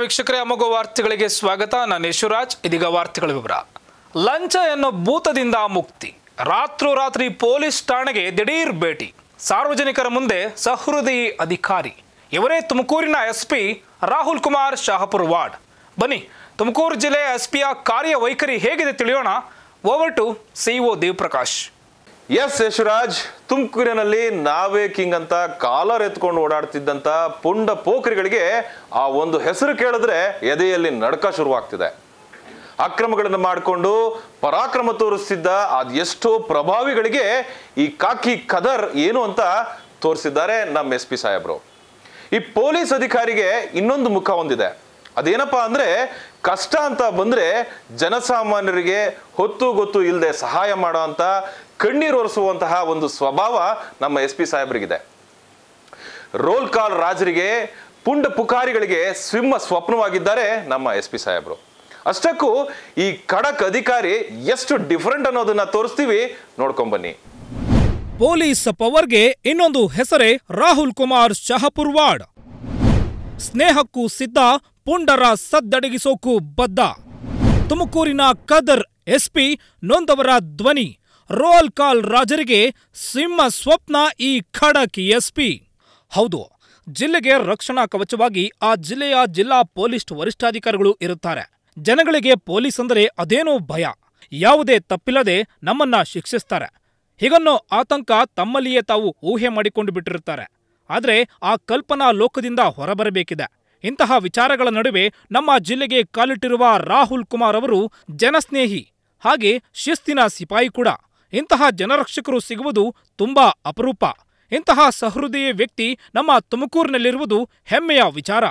ವೀಕ್ಷಕರೇ ಅಮೋಘ ವಾರ್ತೆಗಳಿಗೆ ಸ್ವಾಗತ ನಾನು ಯಶುರಾಜ್ ಇದೀಗ ವಾರ್ತೆಗಳ ವಿವರ ಲಂಚ ಎನ್ನೋ ಭೂತದಿಂದ ಮುಕ್ತಿ ರಾತ್ರೋರಾತ್ರಿ ಪೊಲೀಸ್ ಠಾಣೆಗೆ ದಿಢೀರ್ ಭೇಟಿ ಸಾರ್ವಜನಿಕರ ಮುಂದೆ ಸಹೃದಯಿ ಅಧಿಕಾರಿ ಇವರೇ ತುಮಕೂರಿನ S P Rahul Kumar Shahapurwad ಬನ್ನಿ ತುಮಕೂರು ಜಿಲ್ಲೆಯ ಎಸ್ ಪಿಯ ಕಾರ್ಯವೈಖರಿ ಹೇಗಿದೆ ತಿಳಿಯೋಣ over to CEO Devaprakash S Yashraj ತುಮಕೂರಿನಲ್ಲಿ ನಾವೇ ಕಿಂಗ್ ಅಂತ ಕಾಲರ್ ಎತ್ಕೊಂಡು ಓಡಾಡ್ತಿದ್ದಂತ ಪುಂಡ ಪೋಖರಿಗಳಿಗೆ ಆ ಒಂದು ಹೆಸರು ಕೇಳಿದ್ರೆ ಎದೆಯಲ್ಲಿ ನಡಕ ಶುರುವಾಗ್ತಿದೆ ಅಕ್ರಮಗಳನ್ನು ಮಾಡಿಕೊಂಡು ಪರಾಕ್ರಮ ತೋರಿಸ್ತಿದ್ದ ಅದೆಷ್ಟೋ ಪ್ರಭಾವಿಗಳಿಗೆ ಈ ಕಾಕಿ ಕದರ್ ಏನು ಅಂತ ತೋರಿಸಿದ್ದಾರೆ ನಮ್ಮ ಎಸ್ ಪಿ ಸಾಹೇಬ್ರು ಈ ಪೊಲೀಸ್ ಅಧಿಕಾರಿಗೆ ಇನ್ನೊಂದು ಮುಖ ಹೊಂದಿದೆ ಅದೇನಪ್ಪಾ ಅಂದ್ರೆ ಕಷ್ಟ ಅಂತ ಬಂದ್ರೆ ಜನಸಾಮಾನ್ಯರಿಗೆ ಹೊತ್ತು ಗೊತ್ತು ಇಲ್ಲದೆ ಸಹಾಯ ಮಾಡೋ ಅಂತ ಕಣ್ಣೀರು ಒರೆಸುವಂತಹ ಒಂದು ಸ್ವಭಾವ ನಮ್ಮ ಎಸ್ ಪಿ ಸಾಹೇಬ್ರಿಗಿದೆ ರೋಲ್ ಕಾಲ್ ರಾಜರಿಗೆ ಪುಂಡ ಪುಕಾರಿಗಳಿಗೆ ಸಿಂಹ ಸ್ವಪ್ನವಾಗಿದ್ದಾರೆ ನಮ್ಮ ಎಸ್ ಪಿ ಸಾಹೇಬ್ರು ಅಷ್ಟಕ್ಕೂ ಈ ಖಡಕ್ ಅಧಿಕಾರಿ ಎಷ್ಟು ಡಿಫರೆಂಟ್ ಅನ್ನೋದನ್ನ ತೋರಿಸ್ತೀವಿ ನೋಡ್ಕೊಂಬನ್ನಿ ಪೊಲೀಸ್ ಪವರ್ಗೆ ಇನ್ನೊಂದು ಹೆಸರೇ ರಾಹುಲ್ ಕುಮಾರ್ ಶಹಪುರ್ ವಾರ್ಡ್ ಸ್ನೇಹಕ್ಕೂ ಸಿದ್ಧ ಪುಂಡರ ಸದ್ದಡಗಿಸೋಕು ಬದ್ಧ ತುಮಕೂರಿನ ಕದರ್ ಎಸ್ಪಿ ನೊಂದವರ ಧ್ವನಿ ರೋಲ್ ಕಾಲ್ ರಾಜರಿಗೆ ಸಿಂಹ ಸ್ವಪ್ನ ಈ ಖಡಕ್ ಎಸ್ಪಿ ಹೌದು ಜಿಲ್ಲೆಗೆ ರಕ್ಷಣಾ ಕವಚವಾಗಿ ಆ ಜಿಲ್ಲೆಯ ಜಿಲ್ಲಾ ಪೊಲೀಸ್ ವರಿಷ್ಠಾಧಿಕಾರಿಗಳು ಇರುತ್ತಾರೆ ಜನಗಳಿಗೆ ಪೊಲೀಸ್ ಅಂದರೆ ಅದೇನೋ ಭಯ ಯಾವುದೇ ತಪ್ಪಿಲ್ಲದೆ ನಮ್ಮನ್ನ ಶಿಕ್ಷಿಸ್ತಾರೆ ಹೀಗನ್ನೋ ಆತಂಕ ತಮ್ಮಲ್ಲಿಯೇ ತಾವು ಊಹೆ ಮಾಡಿಕೊಂಡು ಬಿಟ್ಟಿರುತ್ತಾರೆ ಆದರೆ ಆ ಕಲ್ಪನಾ ಲೋಕದಿಂದ ಹೊರಬರಬೇಕಿದೆ ಇಂತಹ ವಿಚಾರಗಳ ನಡುವೆ ನಮ್ಮ ಜಿಲ್ಲೆಗೆ ಕಾಲಿಟ್ಟಿರುವ ರಾಹುಲ್ ಕುಮಾರ್ ಅವರು ಜನಸ್ನೇಹಿ ಹಾಗೆ ಶಿಸ್ತಿನ ಸಿಪಾಯಿ ಕೂಡ ಇಂತಹ ಜನರಕ್ಷಕರು ಸಿಗುವುದು ತುಂಬಾ ಅಪರೂಪ ಇಂತಹ ಸಹೃದಯ ವ್ಯಕ್ತಿ ನಮ್ಮ ತುಮಕೂರಿನಲ್ಲಿರುವುದು ಹೆಮ್ಮೆಯ ವಿಚಾರ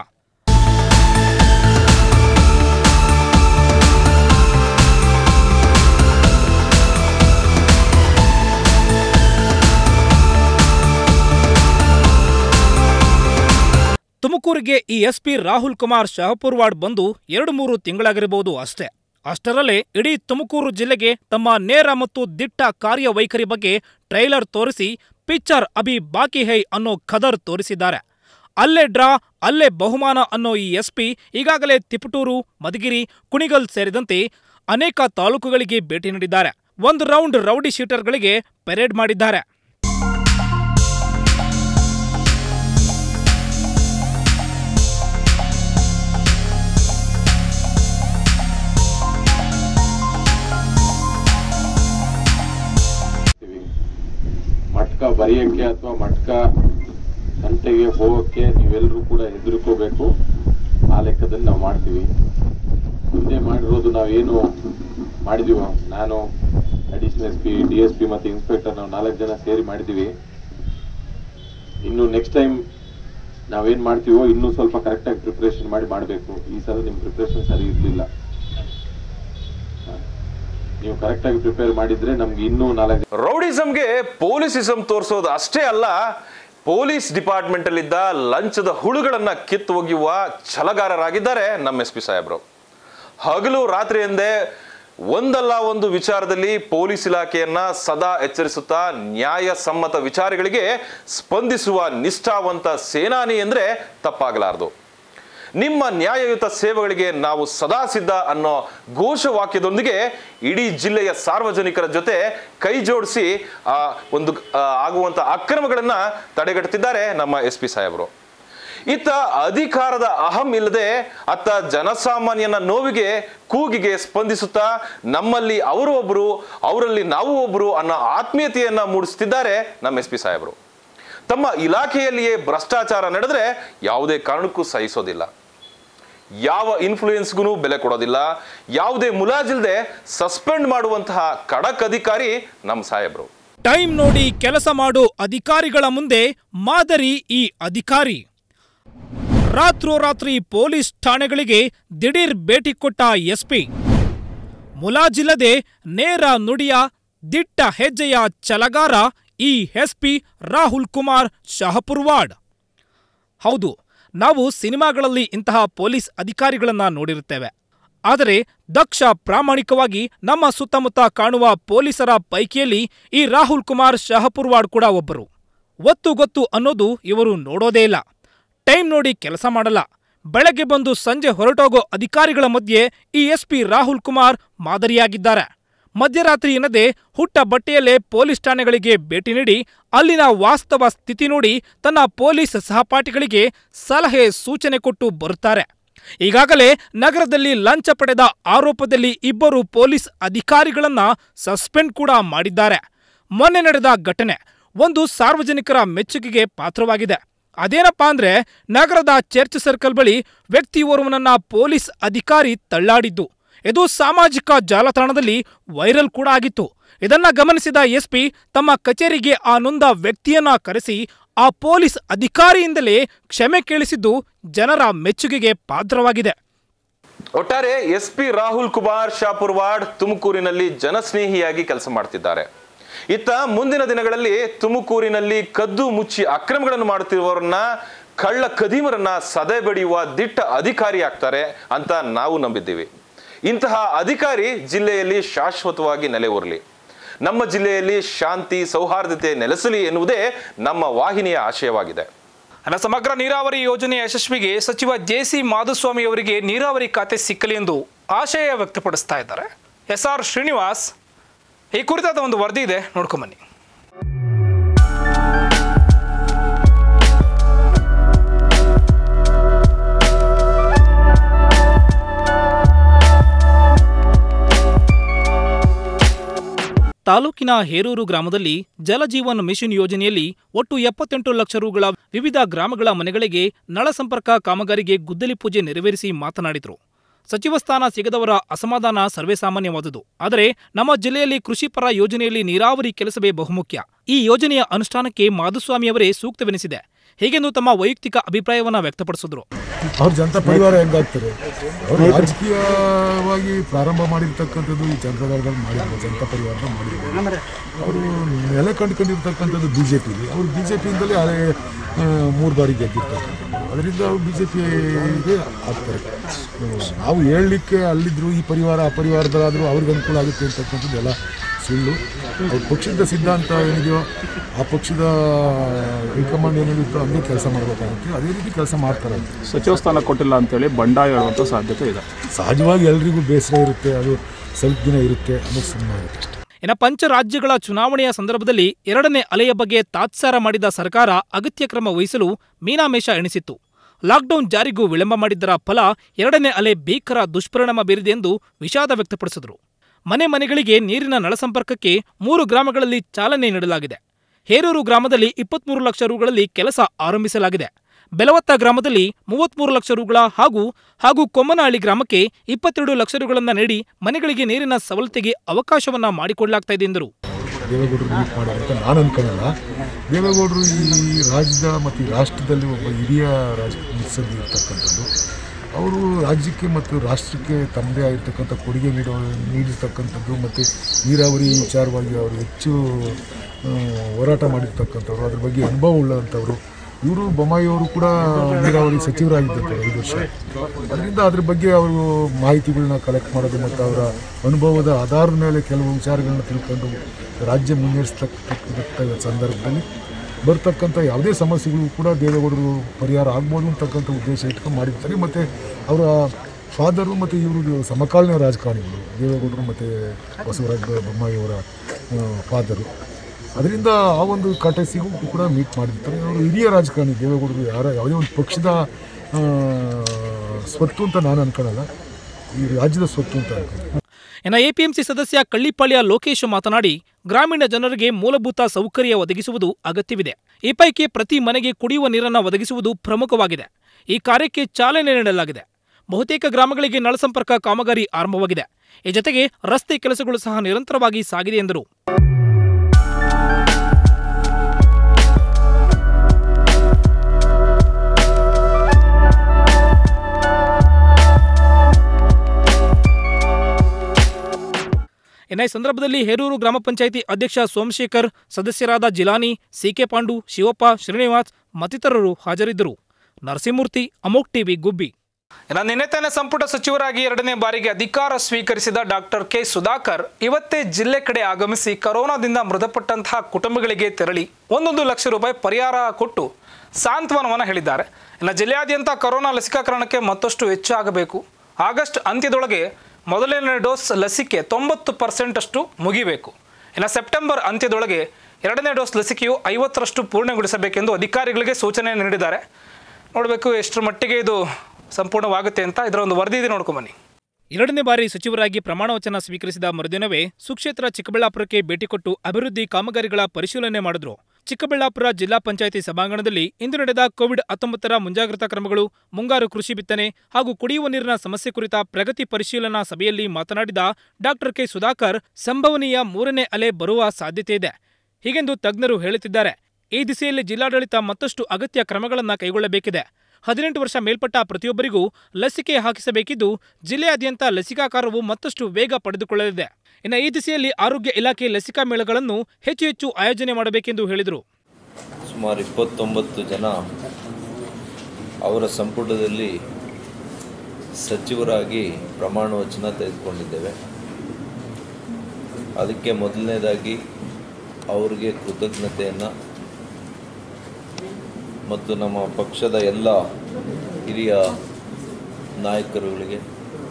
ತುಮಕೂರಿಗೆ ಈ ಎಸ್ಪಿ ರಾಹುಲ್ ಕುಮಾರ್ ಶಹಪುರ್ ವಾರ್ಡ್ ಬಂದು ಎರಡು ಮೂರು ತಿಂಗಳಾಗಿರಬಹುದು ಅಷ್ಟೇ ಅಷ್ಟರಲ್ಲೇ ಇಡೀ ತುಮಕೂರು ಜಿಲ್ಲೆಗೆ ತಮ್ಮ ನೇರ ಮತ್ತು ದಿಟ್ಟ ಕಾರ್ಯವೈಖರಿ ಬಗ್ಗೆ ಟ್ರೈಲರ್ ತೋರಿಸಿ ಪಿಕ್ಚರ್ ಅಭಿ ಬಾಕಿ ಹೈ ಅನ್ನೋ ಖದರ್ ತೋರಿಸಿದ್ದಾರೆ ಅಲ್ಲೇ ಡ್ರಾ ಅಲ್ಲೇ ಬಹುಮಾನ ಅನ್ನೋ ಈ ಎಸ್ಪಿ ಈಗಾಗಲೇ ತಿಪಟೂರು ಮಧುಗಿರಿ ಕುಣಿಗಲ್ ಸೇರಿದಂತೆ ಅನೇಕ ತಾಲೂಕುಗಳಿಗೆ ಭೇಟಿ ನೀಡಿದ್ದಾರೆ ಒಂದು ರೌಂಡ್ ರೌಡಿ ಶೀಟರ್ಗಳಿಗೆ ಪೆರೇಡ್ ಮಾಡಿದ್ದಾರೆ ಮಾಡ್ತೀವಿ. ಮಟ್ಕ ಬರೆಯಕ್ಕೆ ಅಥವಾ ಮಟ್ಕ ಸಂತೆಗೆ ಹೋಗಕ್ಕೆ ನೀವೆಲ್ಲರೂ ಕೂಡ ಹೆದರ್ಕೋಬೇಕು ಆ ಲೆಕ್ಕದಲ್ಲಿ ನಾವು ಮಾಡ್ತೀವಿ ಹಿಂದೆ ಮಾಡಿರೋದು ನಾವೇನು ಮಾಡಿದೀವೋ ನಾನು additional S P D S P ಮತ್ತು ಇನ್ಸ್ಪೆಕ್ಟರ್ ನಾವು ನಾಲ್ಕು ಜನ ಸೇರಿ ಮಾಡಿದ್ದೀವಿ ಇನ್ನು ನೆಕ್ಸ್ಟ್ ಟೈಮ್ ನಾವೇನು ಮಾಡ್ತೀವೋ ಇನ್ನೂ ಸ್ವಲ್ಪ ಕರೆಕ್ಟಾಗಿ ಪ್ರಿಪ್ರೇಷನ್ ಮಾಡಿ ಮಾಡಬೇಕು ಈ ಸಲ ನಿಮ್ಮ ಪ್ರಿಪ್ರೇಷನ್ ಸರಿ ಇರಲಿಲ್ಲ ನೀವು ಕರೆಕ್ಟಾಗಿ ಪ್ರಿಪೇರ್ ಮಾಡಿದ್ರೆ ನಮ್ಗೆ ಇನ್ನೂ ನಾಲ್ಕು ರೌಡಿಸಂಗೆ ಪೊಲೀಸಿಸಂ ತೋರಿಸೋದು ಅಷ್ಟೇ ಅಲ್ಲ ಪೊಲೀಸ್ ಡಿಪಾರ್ಟ್ಮೆಂಟ್ ಅಲ್ಲಿದ್ದ ಲಂಚದ ಹುಳುಗಳನ್ನ ಕಿತ್ತು ಒಗೆಯುವ ಛಲಗಾರರಾಗಿದ್ದಾರೆ ನಮ್ಮ ಎಸ್ ಪಿ ಸಾಹೇಬ್ರು ಹಗಲು ರಾತ್ರಿ ಎಂದೇ ಒಂದಲ್ಲ ಒಂದು ವಿಚಾರದಲ್ಲಿ ಪೊಲೀಸ್ ಇಲಾಖೆಯನ್ನ ಸದಾ ಎಚ್ಚರಿಸುತ್ತಾ ನ್ಯಾಯಸಮ್ಮತ ವಿಚಾರಗಳಿಗೆ ಸ್ಪಂದಿಸುವ ನಿಷ್ಠಾವಂತ ಸೇನಾನಿ ಅಂದ್ರೆ ತಪ್ಪಾಗಲಾರದು ನಿಮ್ಮ ನ್ಯಾಯಯುತ ಸೇವೆಗಳಿಗೆ ನಾವು ಸದಾ ಸಿದ್ಧ ಅನ್ನೋ ಘೋಷವಾಕ್ಯದೊಂದಿಗೆ ಇಡೀ ಜಿಲ್ಲೆಯ ಸಾರ್ವಜನಿಕರ ಜೊತೆ ಕೈ ಜೋಡಿಸಿ ಆ ಒಂದು ಆ, ಆಗುವಂತ ಅಕ್ರಮಗಳನ್ನ ತಡೆಗಟ್ಟುತ್ತಿದ್ದಾರೆ ನಮ್ಮ ಎಸ್ ಪಿ ಸಾಹೇಬರು ಇತ್ತ ಅಧಿಕಾರದ ಅಹಂ ಇಲ್ಲದೆ ಅತ್ತ ಜನಸಾಮಾನ್ಯನ ನೋವಿಗೆ ಕೂಗಿಗೆ ಸ್ಪಂದಿಸುತ್ತಾ ನಮ್ಮಲ್ಲಿ ಅವರು ಒಬ್ಬರು ಅವರಲ್ಲಿ ನಾವು ಒಬ್ಬರು ಅನ್ನೋ ಆತ್ಮೀಯತೆಯನ್ನ ಮೂಡಿಸುತ್ತಿದ್ದಾರೆ ನಮ್ಮ ಎಸ್ ಪಿ ಸಾಹೇಬರು ತಮ್ಮ ಇಲಾಖೆಯಲ್ಲಿಯೇ ಭ್ರಷ್ಟಾಚಾರ ನಡೆದ್ರೆ ಯಾವುದೇ ಕಾರಣಕ್ಕೂ ಸಹಿಸೋದಿಲ್ಲ ಯಾವ ಇನ್ಫ್ಲೂಯೆನ್ಸ್ಗೂ ಬೆಲೆ ಕೊಡೋದಿಲ್ಲ ಯಾವುದೇ ಮುಲಾಜಿಲ್ದೆ ಸಸ್ಪೆಂಡ್ ಮಾಡುವಂತಹ ಖಡಕ್ ಅಧಿಕಾರಿ ನಮ್ಮ ಸಾಹೇಬರು ಟೈಮ್ ನೋಡಿ ಕೆಲಸ ಮಾಡೋ ಅಧಿಕಾರಿಗಳ ಮುಂದೆ ಮಾದರಿ ಈ ಅಧಿಕಾರಿ ರಾತ್ರೋರಾತ್ರಿ ಪೊಲೀಸ್ ಠಾಣೆಗಳಿಗೆ ದಿಢೀರ್ ಭೇಟಿ ಕೊಟ್ಟ ಎಸ್ಪಿ ಮುಲಾಜಿಲ್ಲದೆ ನೇರ ನುಡಿಯ ದಿಟ್ಟ ಹೆಜ್ಜೆಯ ಛಲಗಾರ ಈ ಎಸ್ಪಿ ರಾಹುಲ್ ಕುಮಾರ್ ಶಹಪುರ್ ವಾರ್ಡ್ ಹೌದು ನಾವು ಸಿನಿಮಾಗಳಲ್ಲಿ ಇಂತಹ ಪೊಲೀಸ್ ಅಧಿಕಾರಿಗಳನ್ನ ನೋಡಿರುತ್ತೇವೆ ಆದರೆ ದಕ್ಷ ಪ್ರಾಮಾಣಿಕವಾಗಿ ನಮ್ಮ ಸುತ್ತಮುತ್ತ ಕಾಣುವ ಪೊಲೀಸರ ಪೈಕಿಯಲ್ಲಿ ಈ ರಾಹುಲ್ ಕುಮಾರ್ ಶಹಪುರ್ ವಾರ್ಡ್ ಕೂಡ ಒಬ್ಬರು ಒತ್ತು ಗೊತ್ತು ಅನ್ನೋದು ಇವರು ನೋಡೋದೇ ಇಲ್ಲ ಟೈಮ್ ನೋಡಿ ಕೆಲಸ ಮಾಡಲ್ಲ ಬೆಳಗ್ಗೆ ಬಂದು ಸಂಜೆ ಹೊರಟೋಗೋ ಅಧಿಕಾರಿಗಳ ಮಧ್ಯೆ ಈ ಎಸ್ಪಿ ರಾಹುಲ್ ಕುಮಾರ್ ಮಾದರಿಯಾಗಿದ್ದಾರೆ ಮಧ್ಯರಾತ್ರಿ ಎನ್ನದೆ ಹುಟ್ಟ ಬಟ್ಟೆಯಲ್ಲೇ ಪೊಲೀಸ್ ಠಾಣೆಗಳಿಗೆ ಭೇಟಿ ನೀಡಿ ಅಲ್ಲಿನ ವಾಸ್ತವ ಸ್ಥಿತಿ ನೋಡಿ ತನ್ನ ಪೊಲೀಸ್ ಸಹಪಾಠಿಗಳಿಗೆ ಸಲಹೆ ಸೂಚನೆ ಕೊಟ್ಟು ಬರುತ್ತಾರೆ ಈಗಾಗಲೇ ನಗರದಲ್ಲಿ ಲಂಚ ಪಡೆದ ಆರೋಪದಲ್ಲಿ ಇಬ್ಬರು ಪೊಲೀಸ್ ಅಧಿಕಾರಿಗಳನ್ನ ಸಸ್ಪೆಂಡ್ ಕೂಡ ಮಾಡಿದ್ದಾರೆ ಮೊನ್ನೆ ನಡೆದ ಘಟನೆ ಒಂದು ಸಾರ್ವಜನಿಕರ ಮೆಚ್ಚುಗೆಗೆ ಪಾತ್ರವಾಗಿದೆ ಅದೇನಪ್ಪಾ ಅಂದ್ರೆ ನಗರದ ಚರ್ಚ್ ಸರ್ಕಲ್ ಬಳಿ ವ್ಯಕ್ತಿಯೋರ್ವನನ್ನ ಪೊಲೀಸ್ ಅಧಿಕಾರಿ ತಳ್ಳಾಡಿದ್ದು ಇದು ಸಾಮಾಜಿಕ ಜಾಲತಾಣದಲ್ಲಿ ವೈರಲ್ ಕೂಡ ಆಗಿತ್ತು ಇದನ್ನ ಗಮನಿಸಿದ ಎಸ್ಪಿ ತಮ್ಮ ಕಚೇರಿಗೆ ಆ ನೊಂದ ವ್ಯಕ್ತಿಯನ್ನ ಕರೆಸಿ ಆ ಪೊಲೀಸ್ ಅಧಿಕಾರಿಯಿಂದಲೇ ಕ್ಷಮೆ ಕೇಳಿಸಿದ್ದು ಜನರ ಮೆಚ್ಚುಗೆಗೆ ಪಾತ್ರವಾಗಿದೆ ಒಟ್ಟಾರೆ ಎಸ್ ಪಿ ರಾಹುಲ್ ಕುಮಾರ್ ಶಾಪುರ್ವಾಡ್ ತುಮಕೂರಿನಲ್ಲಿ ಜನಸ್ನೇಹಿಯಾಗಿ ಕೆಲಸ ಮಾಡ್ತಿದ್ದಾರೆ ಇತ್ತ ಮುಂದಿನ ದಿನಗಳಲ್ಲಿ ತುಮಕೂರಿನಲ್ಲಿ ಕದ್ದು ಮುಚ್ಚಿ ಅಕ್ರಮಗಳನ್ನು ಮಾಡುತ್ತಿರುವವರನ್ನ ಕಳ್ಳ ಕದೀಮರನ್ನ ಸದೆ ಬಡಿಯುವ ದಿಟ್ಟ ಅಧಿಕಾರಿ ಆಗ್ತಾರೆ ಅಂತ ನಾವು ನಂಬಿದ್ದೀವಿ ಇಂತಹ ಅಧಿಕಾರಿ ಜಿಲ್ಲೆಯಲ್ಲಿ ಶಾಶ್ವತವಾಗಿ ನೆಲೆ ಊರಲಿ ನಮ್ಮ ಜಿಲ್ಲೆಯಲ್ಲಿ ಶಾಂತಿ ಸೌಹಾರ್ದತೆ ನೆಲೆಸಲಿ ಎನ್ನುವುದೇ ನಮ್ಮ ವಾಹಿನಿಯ ಆಶಯವಾಗಿದೆ ಅನ್ನ ಸಮಗ್ರ ನೀರಾವರಿ ಯೋಜನೆಯ ಯಶಸ್ವಿಗೆ ಸಚಿವ ಜೆ ಸಿ ಮಾಧುಸ್ವಾಮಿ ಅವರಿಗೆ ನೀರಾವರಿ ಖಾತೆ ಸಿಕ್ಕಲಿ ಎಂದು ಆಶಯ ವ್ಯಕ್ತಪಡಿಸ್ತಾ ಇದ್ದಾರೆ ಎಸ್ ಆರ್ ಶ್ರೀನಿವಾಸ್ ಈ ಕುರಿತಾದ ಒಂದು ವರದಿ ಇದೆ ನೋಡ್ಕೊಂಬನ್ನಿ ತಾಲೂಕಿನ ಹೇರೂರು ಗ್ರಾಮದಲ್ಲಿ ಜಲಜೀವನ್ ಮಿಷನ್ ಯೋಜನೆಯಲ್ಲಿ ಒಟ್ಟು ಎಪ್ಪತ್ತೆಂಟು ಲಕ್ಷ ರುಗಳ ವಿವಿಧ ಗ್ರಾಮಗಳ ಮನೆಗಳಿಗೆ ನಳ ಸಂಪರ್ಕ ಕಾಮಗಾರಿಗೆ ಗುದ್ದಲಿ ಪೂಜೆ ನೆರವೇರಿಸಿ ಮಾತನಾಡಿದರು ಸಚಿವ ಸ್ಥಾನ ಸಿಗದವರ ಅಸಮಾಧಾನ ಸರ್ವೇಸಾಮಾನ್ಯವಾದುದು ಆದರೆ ನಮ್ಮ ಜಿಲ್ಲೆಯಲ್ಲಿ ಕೃಷಿ ಪರ ಯೋಜನೆಯಲ್ಲಿ ನೀರಾವರಿ ಕೆಲಸವೇ ಬಹುಮುಖ್ಯ ಈ ಯೋಜನೆಯ ಅನುಷ್ಠಾನಕ್ಕೆ ಮಾಧುಸ್ವಾಮಿಯವರೇ ಸೂಕ್ತವೆನಿಸಿದೆ ಹೀಗೆಂದು ತಮ್ಮ ವೈಯಕ್ತಿಕ ಅಭಿಪ್ರಾಯವನ್ನ ವ್ಯಕ್ತಪಡಿಸಿದ್ರು ಅವ್ರ ಜನತಾ ಪರಿವಾರ ಹೆಂಗಾಗ್ತಾರೆ ಅವರು ರಾಜಕೀಯವಾಗಿ ಪ್ರಾರಂಭ ಮಾಡಿರ್ತಕ್ಕಂಥದ್ದು ಈ ಜನತಾದಳದಲ್ಲಿ ಮಾಡಿದ್ರು ಜನತಾ ಪರಿವಾರದ ಮಾಡಿದ್ರು ಅವರು ನೆಲೆ ಕಂಡುಕೊಂಡಿರ್ತಕ್ಕಂಥದ್ದು ಬಿ ಜೆ ಪಿಲಿ ಅವರು ಬಿ ಜೆ ಪಿಯಿಂದಲೇ ಹಳೆ ಮೂರು ಬಾರಿ ಗೆದ್ದಿರ್ತಕ್ಕಂಥದ್ದು ಅದರಿಂದ ಅವರು ಬಿ ಜೆ ಪಿಗೆ ಆಗ್ತಾರೆ ನಾವು ಹೇಳಲಿಕ್ಕೆ ಅಲ್ಲಿದ್ರು ಈ ಪರಿವಾರ ಆ ಪರಿವಾರದಲ್ಲಾದರೂ ಅವ್ರಿಗೆ ಅನುಕೂಲ ಆಗುತ್ತೆ ಅಂತಕ್ಕಂಥದ್ದು ಎಲ್ಲ ಸುಳ್ಳು ಅವ್ರ ಪಕ್ಷದ ಸಿದ್ಧಾಂತ ಏನಿದೆಯೋ ಆ ಪಕ್ಷದ ಹೈಕಮಾಂಡ್ ಏನಿರುತ್ತೋ ಹಂಗೆ ಕೆಲಸ ಮಾಡಬೇಕಾಗುತ್ತೆ ಅದೇ ರೀತಿ ಕೆಲಸ ಮಾಡ್ತಾರೆ ಸಚಿವ ಸ್ಥಾನ ಕೊಟ್ಟಿಲ್ಲ ಅಂತೇಳಿ ಬಂಡಾಯ ಹೇಳುವಂಥ ಸಾಧ್ಯತೆ ಇದೆ ಸಹಜವಾಗಿ ಎಲ್ರಿಗೂ ಬೇಸರ ಇರುತ್ತೆ ಅದು ಸ್ವಲ್ಪ ದಿನ ಇರುತ್ತೆ ಅನ್ನೋದು ಸುಮ್ಮನೆ ಇರುತ್ತೆ ಇನ್ನು ಪಂಚ ರಾಜ್ಯಗಳ ಚುನಾವಣೆಯ ಸಂದರ್ಭದಲ್ಲಿ ಎರಡನೇ ಅಲೆಯ ಬಗ್ಗೆ ತಾತ್ಸಾರ ಮಾಡಿದ ಸರ್ಕಾರ ಅಗತ್ಯ ಕ್ರಮ ವಹಿಸಲು ಮೀನಾಮೇಷ ಎಣಿಸಿತ್ತು ಲಾಕ್ಡೌನ್ ಜಾರಿಗೂ ವಿಳಂಬ ಮಾಡಿದ್ದರ ಫಲ ಎರಡನೇ ಅಲೆ ಭೀಕರ ದುಷ್ಪರಿಣಾಮ ಬೀರಿದೆ ಎಂದು ವಿಷಾದ ವ್ಯಕ್ತಪಡಿಸಿದರು ಮನೆ ಮನೆಗಳಿಗೆ ನೀರಿನ ನಳ ಸಂಪರ್ಕಕ್ಕೆ ಮೂರು ಗ್ರಾಮಗಳಲ್ಲಿ ಚಾಲನೆ ನೀಡಲಾಗಿದೆ ಹೇರೂರು ಗ್ರಾಮದಲ್ಲಿ ಇಪ್ಪತ್ಮೂರು ಲಕ್ಷ ರುಗಳಲ್ಲಿ ಕೆಲಸ ಆರಂಭಿಸಲಾಗಿದೆ ಬೆಲವತ್ತ ಗ್ರಾಮದಲ್ಲಿ ಮೂವತ್ಮೂರು ಲಕ್ಷ ರುಗಳ ಹಾಗೂ ಹಾಗೂ ಕೊಮ್ಮನಹಳ್ಳಿ ಗ್ರಾಮಕ್ಕೆ ಇಪ್ಪತ್ತೆರಡು ಲಕ್ಷ ರುಗಳನ್ನು ನೀಡಿ ಮನೆಗಳಿಗೆ ನೀರಿನ ಸವಲತ್ತಿಗೆ ಅವಕಾಶವನ್ನ ಮಾಡಿಕೊಡಲಾಗ್ತಾ ಇದೆ ಎಂದರು ದೇವೇಗೌಡರು ಮೀಟ್ ಮಾಡೋದು ಅಂತ ನಾನು ಅನ್ಕೊಳ್ಳಲ್ಲ ದೇವೇಗೌಡರು ಈ ರಾಜ್ಯದ ಮತ್ತು ಈ ರಾಷ್ಟ್ರದಲ್ಲಿ ಒಬ್ಬ ಹಿರಿಯ ರಾಜ ಮುತ್ಸದ್ದಿ ಇರ್ತಕ್ಕಂಥದ್ದು ಅವರು ರಾಜ್ಯಕ್ಕೆ ಮತ್ತು ರಾಷ್ಟ್ರಕ್ಕೆ ತಮ್ಮದೇ ಆಗಿರ್ತಕ್ಕಂಥ ಕೊಡುಗೆ ನೀಡೋ ನೀಡಿರ್ತಕ್ಕಂಥದ್ದು ಮತ್ತು ನೀರಾವರಿ ವಿಚಾರವಾಗಿ ಅವರು ಹೆಚ್ಚು ಆ, ಹೋರಾಟ ಮಾಡಿರ್ತಕ್ಕಂಥವ್ರು ಅದ್ರ ಬಗ್ಗೆ ಅನುಭವ ಉಳ್ಳಂಥವ್ರು ಇವರು ಬೊಮ್ಮಾಯಿಯವರು ಕೂಡ ನೀರಾವರಿ ಸಚಿವರಾಗಿದ್ದಾರೆ ಐದು ವರ್ಷ ಅದರಿಂದ ಅದ್ರ ಬಗ್ಗೆ ಅವರು ಮಾಹಿತಿಗಳನ್ನ ಕಲೆಕ್ಟ್ ಮಾಡೋದು ಮತ್ತು ಅವರ ಅನುಭವದ ಆಧಾರದ ಮೇಲೆ ಕೆಲವು ವಿಚಾರಗಳನ್ನ ತಿಳ್ಕೊಂಡು ರಾಜ್ಯ ಮುನ್ನಡೆಸ್ತಕ್ಕಂಥ ಸಂದರ್ಭದಲ್ಲಿ ಬರ್ತಕ್ಕಂಥ ಯಾವುದೇ ಸಮಸ್ಯೆಗಳು ಕೂಡ ದೇವೇಗೌಡರು ಪರಿಹಾರ ಆಗ್ಬೋದು ಅಂತಕ್ಕಂಥ ಉದ್ದೇಶ ಇಟ್ಕೊಂಡು ಮಾಡಿರ್ತಾರೆ ಮತ್ತು ಅವರ ಫಾದರು ಮತ್ತು ಇವರು ಸಮಕಾಲೀನ ರಾಜಕಾರಣಿಗಳು ದೇವೇಗೌಡರು ಮತ್ತು ಬಸವರಾಜ ಬೊಮ್ಮಾಯಿಯವರ ಫಾದರು ಅದರಿಂದ ಆ ಒಂದು ಕಟಸಿಗೂ ಕೂಡ ಮೀಟ್ ಮಾಡಿರ್ತಾರೆ ಅವರು ಹಿರಿಯ ರಾಜಕಾರಣಿ ದೇವೇಗೌಡರು ಯಾರ ಯಾವುದೇ ಒಂದು ಪಕ್ಷದ ಆ, ಸ್ವತ್ತು ಅಂತ ನಾನು ಅನ್ಕೊಳ್ಳಲ್ಲ ಈ ರಾಜ್ಯದ ಸ್ವತ್ತು ಅಂತ ಅನ್ಕೊಂಡು ಇನ್ನು ಎಪಿಎಂಸಿ ಸದಸ್ಯ ಕಳ್ಳಿಪಾಳ್ಯ ಲೋಕೇಶ್ ಮಾತನಾಡಿ ಗ್ರಾಮೀಣ ಜನರಿಗೆ ಮೂಲಭೂತ ಸೌಕರ್ಯ ಒದಗಿಸುವುದು ಅಗತ್ಯವಿದೆ ಈ ಪೈಕಿ ಪ್ರತಿ ಮನೆಗೆ ಕುಡಿಯುವ ನೀರನ್ನು ಒದಗಿಸುವುದು ಪ್ರಮುಖವಾಗಿದೆ ಈ ಕಾರ್ಯಕ್ಕೆ ಚಾಲನೆ ನೀಡಲಾಗಿದೆ ಬಹುತೇಕ ಗ್ರಾಮಗಳಿಗೆ ನಳ ಸಂಪರ್ಕ ಕಾಮಗಾರಿ ಆರಂಭವಾಗಿದೆ ಈ ಜೊತೆಗೆ ರಸ್ತೆ ಕೆಲಸಗಳು ಸಹ ನಿರಂತರವಾಗಿ ಸಾಗಿದೆ ಎಂದರು ಇನ್ನು ಈ ಸಂದರ್ಭದಲ್ಲಿ ಹೇರೂರು ಗ್ರಾಮ ಪಂಚಾಯಿತಿ ಅಧ್ಯಕ್ಷ ಸೋಮಶೇಖರ್ ಸದಸ್ಯರಾದ ಜಿಲಾನಿ ಸಿಕೆ ಪಾಂಡು ಶಿವಪ್ಪ ಶ್ರೀನಿವಾಸ್ ಮತ್ತಿತರರು ಹಾಜರಿದ್ದರು ನರಸಿಂಹಮೂರ್ತಿ ಅಮೋಕ್ ಟಿವಿ ಗುಬ್ಬಿ ಇನ್ನು ನಿನ್ನೆ ತಾನೇ ಸಂಪುಟ ಸಚಿವರಾಗಿ ಎರಡನೇ ಬಾರಿಗೆ ಅಧಿಕಾರ ಸ್ವೀಕರಿಸಿದ ಡಾಕ್ಟರ್ ಕೆ ಸುಧಾಕರ್ ಇವತ್ತೇ ಜಿಲ್ಲೆ ಕಡೆ ಆಗಮಿಸಿ ಕರೋನಾದಿಂದ ಮೃತಪಟ್ಟಂತಹ ಕುಟುಂಬಗಳಿಗೆ ತೆರಳಿ ಒಂದೊಂದು ಲಕ್ಷ ರೂಪಾಯಿ ಪರಿಹಾರ ಕೊಟ್ಟು ಸಾಂತ್ವನವನ್ನು ಹೇಳಿದ್ದಾರೆ ಇನ್ನು ಜಿಲ್ಲೆಯಾದ್ಯಂತ ಕರೋನಾ ಲಸಿಕಾಕರಣಕ್ಕೆ ಮತ್ತಷ್ಟು ಹೆಚ್ಚಾಗಬೇಕು ಆಗಸ್ಟ್ ಅಂತ್ಯದೊಳಗೆ ಮೊದಲನೇ ಡೋಸ್ ಲಸಿಕೆ ತೊಂಬತ್ತು ಪರ್ಸೆಂಟ್ ಅಷ್ಟು ಮುಗಿಬೇಕು ಇನ್ನು ಸೆಪ್ಟೆಂಬರ್ ಅಂತ್ಯದೊಳಗೆ ಎರಡನೇ ಡೋಸ್ ಲಸಿಕೆಯು ಐವತ್ತರಷ್ಟು ಪೂರ್ಣಗೊಳಿಸಬೇಕೆಂದು ಅಧಿಕಾರಿಗಳಿಗೆ ಸೂಚನೆ ನೀಡಿದ್ದಾರೆ ನೋಡಬೇಕು ಎಷ್ಟರ ಮಟ್ಟಿಗೆ ಇದು ಸಂಪೂರ್ಣವಾಗುತ್ತೆ ಅಂತ ಇದರ ಒಂದು ವರದಿ ಇದೆ ನೋಡ್ಕೊಂಬನ್ನಿ ಎರಡನೇ ಬಾರಿ ಸಚಿವರಾಗಿ ಪ್ರಮಾಣ ವಚನ ಸ್ವೀಕರಿಸಿದ ಮರುದಿನವೇ ಸುಕ್ಷೇತ್ರ ಚಿಕ್ಕಬಳ್ಳಾಪುರಕ್ಕೆ ಭೇಟಿ ಕೊಟ್ಟು ಅಭಿವೃದ್ಧಿ ಕಾಮಗಾರಿಗಳ ಪರಿಶೀಲನೆ ಮಾಡಿದ್ರು ಚಿಕ್ಕಬಳ್ಳಾಪುರ ಜಿಲ್ಲಾ ಪಂಚಾಯಿತಿ ಸಭಾಂಗಣದಲ್ಲಿ ಇಂದು ನಡೆದ ಕೋವಿಡ್ ಹತ್ತೊಂಬತ್ತರ ಮುಂಜಾಗ್ರತಾ ಕ್ರಮಗಳು ಮುಂಗಾರು ಕೃಷಿ ಬಿತ್ತನೆ ಹಾಗೂ ಕುಡಿಯುವ ನೀರಿನ ಸಮಸ್ಯೆ ಕುರಿತ ಪ್ರಗತಿ ಪರಿಶೀಲನಾ ಸಭೆಯಲ್ಲಿ ಮಾತನಾಡಿದ ಡಾಕ್ಟರ್ ಕೆ ಸುಧಾಕರ್ ಸಂಭವನೀಯ ಮೂರನೇ ಅಲೆ ಬರುವ ಸಾಧ್ಯತೆ ಇದೆ ಹೀಗೆಂದು ತಜ್ಞರು ಹೇಳುತ್ತಿದ್ದಾರೆ ಈ ದಿಸೆಯಲ್ಲಿ ಜಿಲ್ಲಾಡಳಿತ ಮತ್ತಷ್ಟು ಅಗತ್ಯ ಕ್ರಮಗಳನ್ನು ಕೈಗೊಳ್ಳಬೇಕಿದೆ ಹದಿನೆಂಟು ವರ್ಷ ಮೇಲ್ಪಟ್ಟ ಪ್ರತಿಯೊಬ್ಬರಿಗೂ ಲಸಿಕೆ ಹಾಕಿಸಬೇಕಿದ್ದು ಜಿಲ್ಲೆಯಾದ್ಯಂತ ಲಸಿಕಾ ಕಾರ್ಯವು ಮತ್ತಷ್ಟು ವೇಗ ಪಡೆದುಕೊಳ್ಳಲಿದೆ ಇನ್ನು ಈ ದಿಸೆಯಲ್ಲಿ ಆರೋಗ್ಯ ಇಲಾಖೆ ಲಸಿಕಾ ಮೇಳಗಳನ್ನು ಹೆಚ್ಚು ಹೆಚ್ಚು ಆಯೋಜನೆ ಮಾಡಬೇಕೆಂದು ಹೇಳಿದರು ಸುಮಾರು ಇಪ್ಪತ್ತೊಂಬತ್ತು ಜನ ಅವರ ಸಂಪುಟದಲ್ಲಿ ಸಚಿವರಾಗಿ ಪ್ರಮಾಣ ವಚನ ತೆಗೆದುಕೊಂಡಿದ್ದೇವೆ ಅದಕ್ಕೆ ಮೊದಲನೇದಾಗಿ ಅವರಿಗೆ ಕೃತಜ್ಞತೆಯನ್ನು ಮತ್ತು ನಮ್ಮ ಪಕ್ಷದ ಎಲ್ಲ ಹಿರಿಯ ನಾಯಕರುಗಳಿಗೆ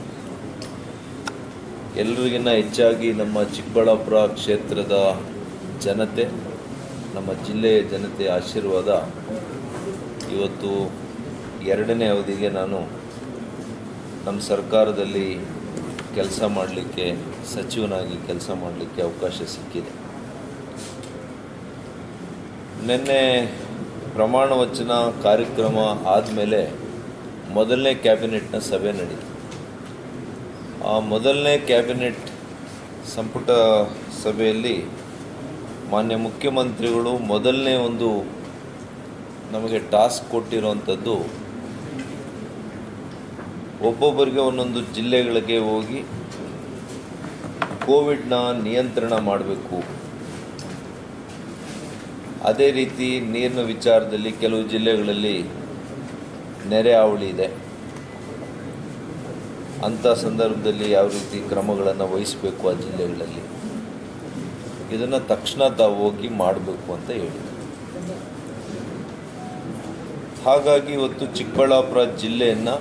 ಎಲ್ರಿಗಿನ್ನ ಹೆಚ್ಚಾಗಿ ನಮ್ಮ ಚಿಕ್ಕಬಳ್ಳಾಪುರ ಕ್ಷೇತ್ರದ ಜನತೆ ನಮ್ಮ ಜಿಲ್ಲೆಯ ಜನತೆಯ ಆಶೀರ್ವಾದ ಇವತ್ತು ಎರಡನೇ ಅವಧಿಗೆ ನಾನು ನಮ್ಮ ಸರ್ಕಾರದಲ್ಲಿ ಕೆಲಸ ಮಾಡಲಿಕ್ಕೆ ಸಚಿವನಾಗಿ ಕೆಲಸ ಮಾಡಲಿಕ್ಕೆ ಅವಕಾಶ ಸಿಕ್ಕಿದೆ ನಿನ್ನೆ ಪ್ರಮಾಣ ವಚನ ಕಾರ್ಯಕ್ರಮ ಆದಮೇಲೆ ಮೊದಲನೇ ಕ್ಯಾಬಿನೆಟ್ನ ಸಭೆ ನಡೀತು ಆ ಮೊದಲನೇ ಕ್ಯಾಬಿನೆಟ್ ಸಂಪುಟ ಸಭೆಯಲ್ಲಿ ಮಾನ್ಯ ಮುಖ್ಯಮಂತ್ರಿಗಳು ಮೊದಲನೇ ಒಂದು ನಮಗೆ ಟಾಸ್ಕ್ ಕೊಟ್ಟಿರುವಂಥದ್ದು ಒಬ್ಬೊಬ್ಬರಿಗೆ ಒಂದೊಂದು ಜಿಲ್ಲೆಗಳಿಗೆ ಹೋಗಿ ಕೋವಿಡ್ನ ನಿಯಂತ್ರಣ ಮಾಡಬೇಕು ಅದೇ ರೀತಿ ನೀರಿನ ವಿಚಾರದಲ್ಲಿ ಕೆಲವು ಜಿಲ್ಲೆಗಳಲ್ಲಿ ನೆರೆ ಹಾವಳಿ ಇದೆ ಅಂಥ ಸಂದರ್ಭದಲ್ಲಿ ಯಾವ ರೀತಿ ಕ್ರಮಗಳನ್ನು ವಹಿಸಬೇಕು ಆ ಜಿಲ್ಲೆಗಳಲ್ಲಿ ಇದನ್ನು ತಕ್ಷಣ ತಾವು ಹೋಗಿ ಮಾಡಬೇಕು ಅಂತ ಹೇಳಿದರು ಹಾಗಾಗಿ ಇವತ್ತು ಚಿಕ್ಕಬಳ್ಳಾಪುರ ಜಿಲ್ಲೆಯನ್ನು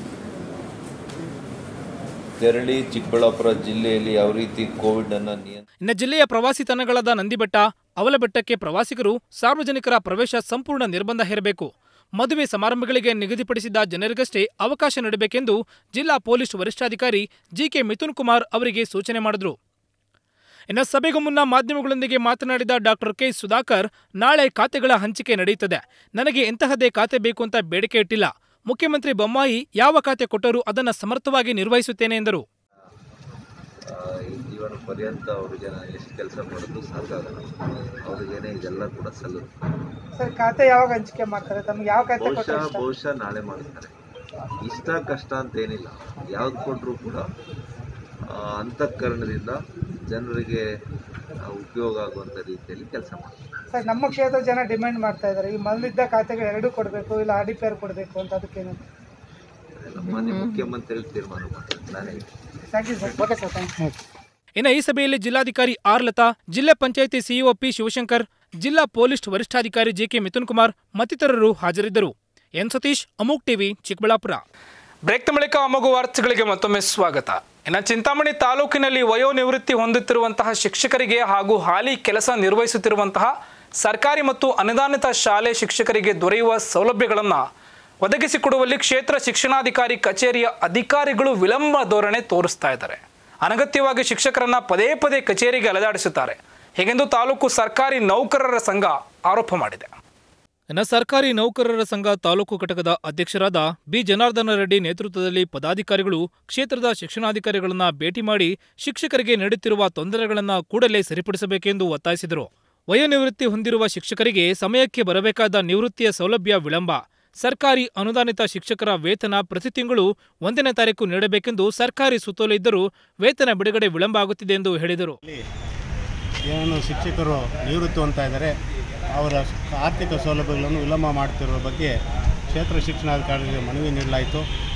ತೆರಳಿ ಚಿಕ್ಕಬಳ್ಳಾಪುರ ಜಿಲ್ಲೆಯಲ್ಲಿ ಯಾವ ರೀತಿ ಕೋವಿಡನ್ನು ನಿಯಂತ್ರ ಇನ್ನು ಜಿಲ್ಲೆಯ ಪ್ರವಾಸಿ ತಾಣಗಳಾದ ನಂದಿಬೆಟ್ಟ ಅವಲಬೆಟ್ಟಕ್ಕೆ ಪ್ರವಾಸಿಗರು ಸಾರ್ವಜನಿಕರ ಪ್ರವೇಶ ಸಂಪೂರ್ಣ ನಿರ್ಬಂಧ ಹೇರಬೇಕು ಮದುವೆ ಸಮಾರಂಭಗಳಿಗೆ ನಿಗದಿಪಡಿಸಿದ್ದ ಜನರಿಗಷ್ಟೇ ಅವಕಾಶ ನೀಡಬೇಕೆಂದು ಜಿಲ್ಲಾ ಪೊಲೀಸ್ ವರಿಷ್ಠಾಧಿಕಾರಿ ಜಿಕೆ ಮಿಥುನ್ ಕುಮಾರ್ ಅವರಿಗೆ ಸೂಚನೆ ಮಾಡಿದರು ಇನ್ನು ಸಭೆಗೂ ಮುನ್ನ ಮಾಧ್ಯಮಗಳೊಂದಿಗೆ ಮಾತನಾಡಿದ ಡಾಕ್ಟರ್ ಕೆ ಸುಧಾಕರ್ ನಾಳೆ ಖಾತೆಗಳ ಹಂಚಿಕೆ ನಡೆಯುತ್ತದೆ ನನಗೆ ಎಂತಹದ್ದೇ ಖಾತೆ ಬೇಕು ಅಂತ ಬೇಡಿಕೆ ಇಟ್ಟಿಲ್ಲ ಮುಖ್ಯಮಂತ್ರಿ ಬೊಮ್ಮಾಯಿ ಯಾವ ಖಾತೆ ಕೊಟ್ಟರೂ ಅದನ್ನು ಸಮರ್ಥವಾಗಿ ನಿರ್ವಹಿಸುತ್ತೇನೆ ಎಂದರು ಈ ಜೀವನ ಪರ್ಯಂತ ಅವರಿಗೆ ನಾನು ಎಷ್ಟು ಕೆಲಸ ಮಾಡೋದು ಸಾಕಾಗಲ್ಲ ಅವರಿಗೇನೆ ಇದೆಲ್ಲ ಕೂಡ ಸಲ್ಲುತ್ತೆ ಸರ್ ಖಾತೆ ಯಾವಾಗ ಹಂಚಿಕೆ ಮಾಡ್ತಾರೆ ತಮ್ಗೆ ಯಾವ ಖಾತೆ ಕೊಟ್ಟರೆ ಬಹುಶಃ ಇಷ್ಟ ಬಹುಶಃ ನಾಳೆ ಮಾಡ್ತಾರೆ ಇಷ್ಟ ಕಷ್ಟ ಅಂತ ಏನಿಲ್ಲ ಯಾವ್ದು ಕೊಟ್ಟರು ಕೂಡ ಆ, ಅಂತಃಕರಣದಿಂದ ಜನರಿಗೆ ಆ, ಉಪಯೋಗ ಆಗುವಂಥ ರೀತಿಯಲ್ಲಿ ಕೆಲಸ ಮಾಡ್ತಾರೆ ಸರ್ ನಮ್ಮ ಕ್ಷೇತ್ರದ ಜನ ಡಿಮ್ಯಾಂಡ್ ಮಾಡ್ತಾ ಇದ್ದಾರೆ ಈ ಮೊದಲಿದ್ದ ಖಾತೆಗಳು ಎರಡೂ ಕೊಡಬೇಕು ಇಲ್ಲ ಆರ್ ಡಿ ಪಿ ಆರ್ ಕೊಡಬೇಕು ಅಂತ ಅದಕ್ಕೇನು ನಮ್ಮ ಮಾನ್ಯ ಮುಖ್ಯಮಂತ್ರಿಗಳು ತೀರ್ಮಾನ ಮಾಡ್ತಾರೆ ನಾನೇ thank you sir okay sir thank you ಇನ್ನು ಈ ಸಭೆಯಲ್ಲಿ ಜಿಲ್ಲಾಧಿಕಾರಿ ಆರ್ ಲತಾ ಜಿಲ್ಲಾ ಪಂಚಾಯಿತಿ ಸಿಇಒ ಪಿ ಶಿವಶಂಕರ್ ಜಿಲ್ಲಾ ಪೊಲೀಸ್ ವರಿಷ್ಠಾಧಿಕಾರಿ ಜೆಕೆ ಮಿಥುನ್ ಕುಮಾರ್ ಮತ್ತಿತರರು ಹಾಜರಿದ್ದರು ಎನ್ ಸತೀಶ್ ಅಮೋಕ್ ಟಿವಿ ಚಿಕ್ಕಬಳ್ಳಾಪುರ ಬ್ರೇಕ್ ಬಳಿಕ ಅಮೋಘ ವಾರ್ತೆಗಳಿಗೆ ಮತ್ತೊಮ್ಮೆ ಸ್ವಾಗತ ಇನ್ನು ಚಿಂತಾಮಣಿ ತಾಲೂಕಿನಲ್ಲಿ ವಯೋನಿವೃತ್ತಿ ಹೊಂದುತ್ತಿರುವಂತಹ ಶಿಕ್ಷಕರಿಗೆ ಹಾಗೂ ಹಾಲಿ ಕೆಲಸ ನಿರ್ವಹಿಸುತ್ತಿರುವಂತಹ ಸರ್ಕಾರಿ ಮತ್ತು ಅನುದಾನಿತ ಶಾಲೆ ಶಿಕ್ಷಕರಿಗೆ ದೊರೆಯುವ ಸೌಲಭ್ಯಗಳನ್ನು ಒದಗಿಸಿಕೊಡುವಲ್ಲಿ ಕ್ಷೇತ್ರ ಶಿಕ್ಷಣಾಧಿಕಾರಿ ಕಚೇರಿಯ ಅಧಿಕಾರಿಗಳು ವಿಳಂಬ ಧೋರಣೆ ತೋರಿಸ್ತಾ ಇದ್ದಾರೆ ಅನಗತ್ಯವಾಗಿ ಶಿಕ್ಷಕರನ್ನ ಪದೇ ಪದೇ ಕಚೇರಿಗೆ ಅಲೆದಾಡಿಸುತ್ತಾರೆ ಹೀಗೆಂದು ತಾಲೂಕು ಸರ್ಕಾರಿ ನೌಕರರ ಸಂಘ ಆರೋಪ ಮಾಡಿದೆ ಇನ್ನು ಸರ್ಕಾರಿ ನೌಕರರ ಸಂಘ ತಾಲೂಕು ಘಟಕದ ಅಧ್ಯಕ್ಷರಾದ ಬಿ ಜನಾರ್ದನ ರೆಡ್ಡಿ ನೇತೃತ್ವದಲ್ಲಿ ಪದಾಧಿಕಾರಿಗಳು ಕ್ಷೇತ್ರದ ಶಿಕ್ಷಣಾಧಿಕಾರಿಗಳನ್ನ ಭೇಟಿ ಮಾಡಿ ಶಿಕ್ಷಕರಿಗೆ ನೀಡುತ್ತಿರುವ ತೊಂದರೆಗಳನ್ನು ಕೂಡಲೇ ಸರಿಪಡಿಸಬೇಕೆಂದು ಒತ್ತಾಯಿಸಿದರು ವಯೋನಿವೃತ್ತಿ ಹೊಂದಿರುವ ಶಿಕ್ಷಕರಿಗೆ ಸಮಯಕ್ಕೆ ಬರಬೇಕಾದ ನಿವೃತ್ತಿಯ ಸೌಲಭ್ಯ ವಿಳಂಬ ಸರ್ಕಾರಿ ಅನುದಾನಿತ ಶಿಕ್ಷಕರ ವೇತನ ಪ್ರತಿ ತಿಂಗಳು ಒಂದನೇ ತಾರೀಕು ನೀಡಬೇಕೆಂದು ಸರ್ಕಾರಿ ಸುತ್ತೋಲೆ ಇದ್ದರೂ ವೇತನ ಬಿಡುಗಡೆ ವಿಳಂಬ ಆಗುತ್ತಿದೆ ಎಂದು ಹೇಳಿದರು ಏನು ಶಿಕ್ಷಕರು ನಿವೃತ್ತಿ ಹೊಂದ್ತಾ ಇದ್ದಾರೆ ಅವರ ಆರ್ಥಿಕ ಸೌಲಭ್ಯಗಳನ್ನು ವಿಳಂಬ ಮಾಡ್ತಿರುವ ಬಗ್ಗೆ ಕ್ಷೇತ್ರ ಶಿಕ್ಷಣಾಧಿಕಾರಿಗೆ ಮನವಿ ನೀಡಲಾಯಿತು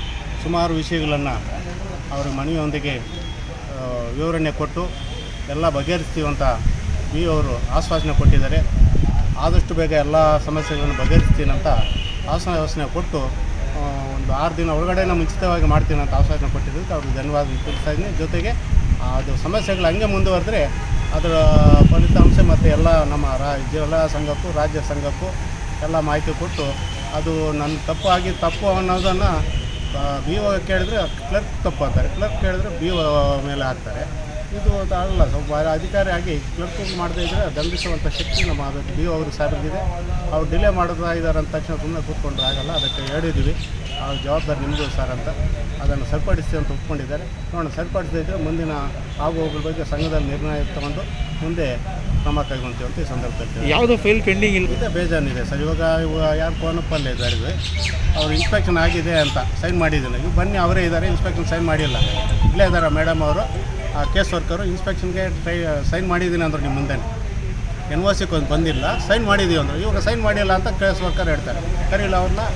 ಸುಮಾರು ವಿಷಯಗಳನ್ನು ಅವರ ಮನವಿಯೊಂದಿಗೆ ಆ, ವಿವರಣೆ ಕೊಟ್ಟು ಎಲ್ಲ ಬಗೆಹರಿಸ್ತೀವಿ ಅಂತ ಬಿ ಅವರು ಆಶ್ವಾಸನೆ ಕೊಟ್ಟಿದ್ದಾರೆ ಆದಷ್ಟು ಬೇಗ ಎಲ್ಲ ಸಮಸ್ಯೆಗಳನ್ನು ಬಗೆಹರಿಸ್ತೀನಿ ಅಂತ ಆಶ್ವಾಸನೆ ಕೊಟ್ಟು ಆ, ಒಂದು ಆರು ದಿನ ಒಳಗಡೆ ನಾನು ಮುಂಚಿತವಾಗಿ ಮಾಡ್ತೀನಿ ಅಂತ ಆಶ್ವಾಸನೆ ಕೊಟ್ಟಿದ್ದಕ್ಕೆ ಅವ್ರಿಗೆ ಧನ್ಯವಾದ ತಿಳಿಸ್ತಾ ಇದ್ದೀನಿ ಜೊತೆಗೆ ಅದು ಸಮಸ್ಯೆಗಳು ಹಂಗೆ ಮುಂದುವರೆದ್ರೆ ಅದರ ಫಲಿತಾಂಶ ಮತ್ತು ಎಲ್ಲ ನಮ್ಮ ರಾ ಜಿಲ್ಲಾ ಸಂಘಕ್ಕೂ ರಾಜ್ಯ ಸಂಘಕ್ಕೂ ಎಲ್ಲ ಮಾಹಿತಿ ಕೊಟ್ಟು ಅದು ನನ್ನ ತಪ್ಪು ಆಗಿ ತಪ್ಪು ಅನ್ನೋದನ್ನು ಬಿ ಒ ಕೇಳಿದ್ರೆ ಕ್ಲರ್ಕ್ ತಪ್ಪು ಅಂತಾರೆ ಕ್ಲರ್ಕ್ ಕೇಳಿದ್ರೆ ಬಿ ಒ ಮೇಲೆ ಹಾಕ್ತಾರೆ ಇದು ಅಲ್ಲ ಸ್ವಲ್ಪ ಅಧಿಕಾರಿಯಾಗಿ ಕ್ಲರ್ಕ್ ಮಾಡದೇ ಇದ್ದರೆ ದಂಡಿಸುವಂಥ ಶಕ್ತಿ ನಮ್ಮ ಬಿ ಒ ಅವ್ರಿಗೆ ಸಾರಿದೆ ಅವ್ರು ಡಿಲೇ ಮಾಡ್ತಾ ಇದ್ದಾರೆ ಅಂದ ತಕ್ಷಣ ಸುಮ್ಮನೆ ಕೂತ್ಕೊಂಡ್ರೆ ಆಗಲ್ಲ ಅದಕ್ಕೆ ಹೇಳಿದ್ದೀವಿ ಆ ಜವಾಬ್ದಾರಿ ನಿಮ್ಮದು ಸರ್ ಅಂತ ಅದನ್ನು ಸರಿಪಡಿಸ್ತೀವಿ ಅಂತ ಒಪ್ಕೊಂಡಿದ್ದಾರೆ ನೋಡೋಣ ಸರಿಪಡಿಸದೇ ಇದ್ದರೆ ಮುಂದಿನ ಆಗು ಹೋಗುವ ಬಗ್ಗೆ ಸಂಘದಲ್ಲಿ ನಿರ್ಣಯ ತಗೊಂಡು ಮುಂದೆ ಕ್ರಮ ಕೈಗೊಳ್ತೀವಿ ಅಂತ ಈ ಸಂದರ್ಭದಲ್ಲಿ ಯಾವುದು ಫೈಲ್ ಪೆಂಡಿಂಗ್ ಇಲ್ಲ ಇದೆ ಬೇಜಾನಿದೆ ಸರ್ ಇವಾಗ ಇವಾಗ ಯಾರು ಕೋನಪ್ಪಲ್ಲೇ ಇದ್ದಾರೆ ಇದು. ಅವ್ರು ಇನ್ಸ್ಪೆಕ್ಷನ್ ಆಗಿದೆ ಅಂತ ಸೈನ್ ಮಾಡಿದ್ದೀನಿ ಈಗ ಬನ್ನಿ ಅವರೇ ಇದ್ದಾರೆ ಇನ್ಸ್ಪೆಕ್ಷನ್ ಸೈನ್ ಮಾಡಿಲ್ಲ ಇಲ್ಲೇ ಇದ್ದಾರೆ ಮೇಡಮ್ ಅವರು ಆ ಕೇಸ್ ವರ್ಕರು ಇನ್ಸ್ಪೆಕ್ಷನ್ಗೆ ಟ್ರೈ ಸೈನ್ ಮಾಡಿದ್ದೀನಿ ಅಂದರು ನಿಮ್ಮ ಮುಂದೆ ಎನ್ ಒ ಸಿಗೆ ಒಂದು ಬಂದಿಲ್ಲ ಸೈನ್ ಮಾಡಿದ್ದೀವಿ ಅಂದರು ಇವಾಗ ಸೈನ್ ಮಾಡಿಲ್ಲ ಅಂತ ಕೇಸ್ ವರ್ಕರ್ ಹೇಳ್ತಾರೆ ಕರೀಲ್ಲ ಅವ್ರನ್ನ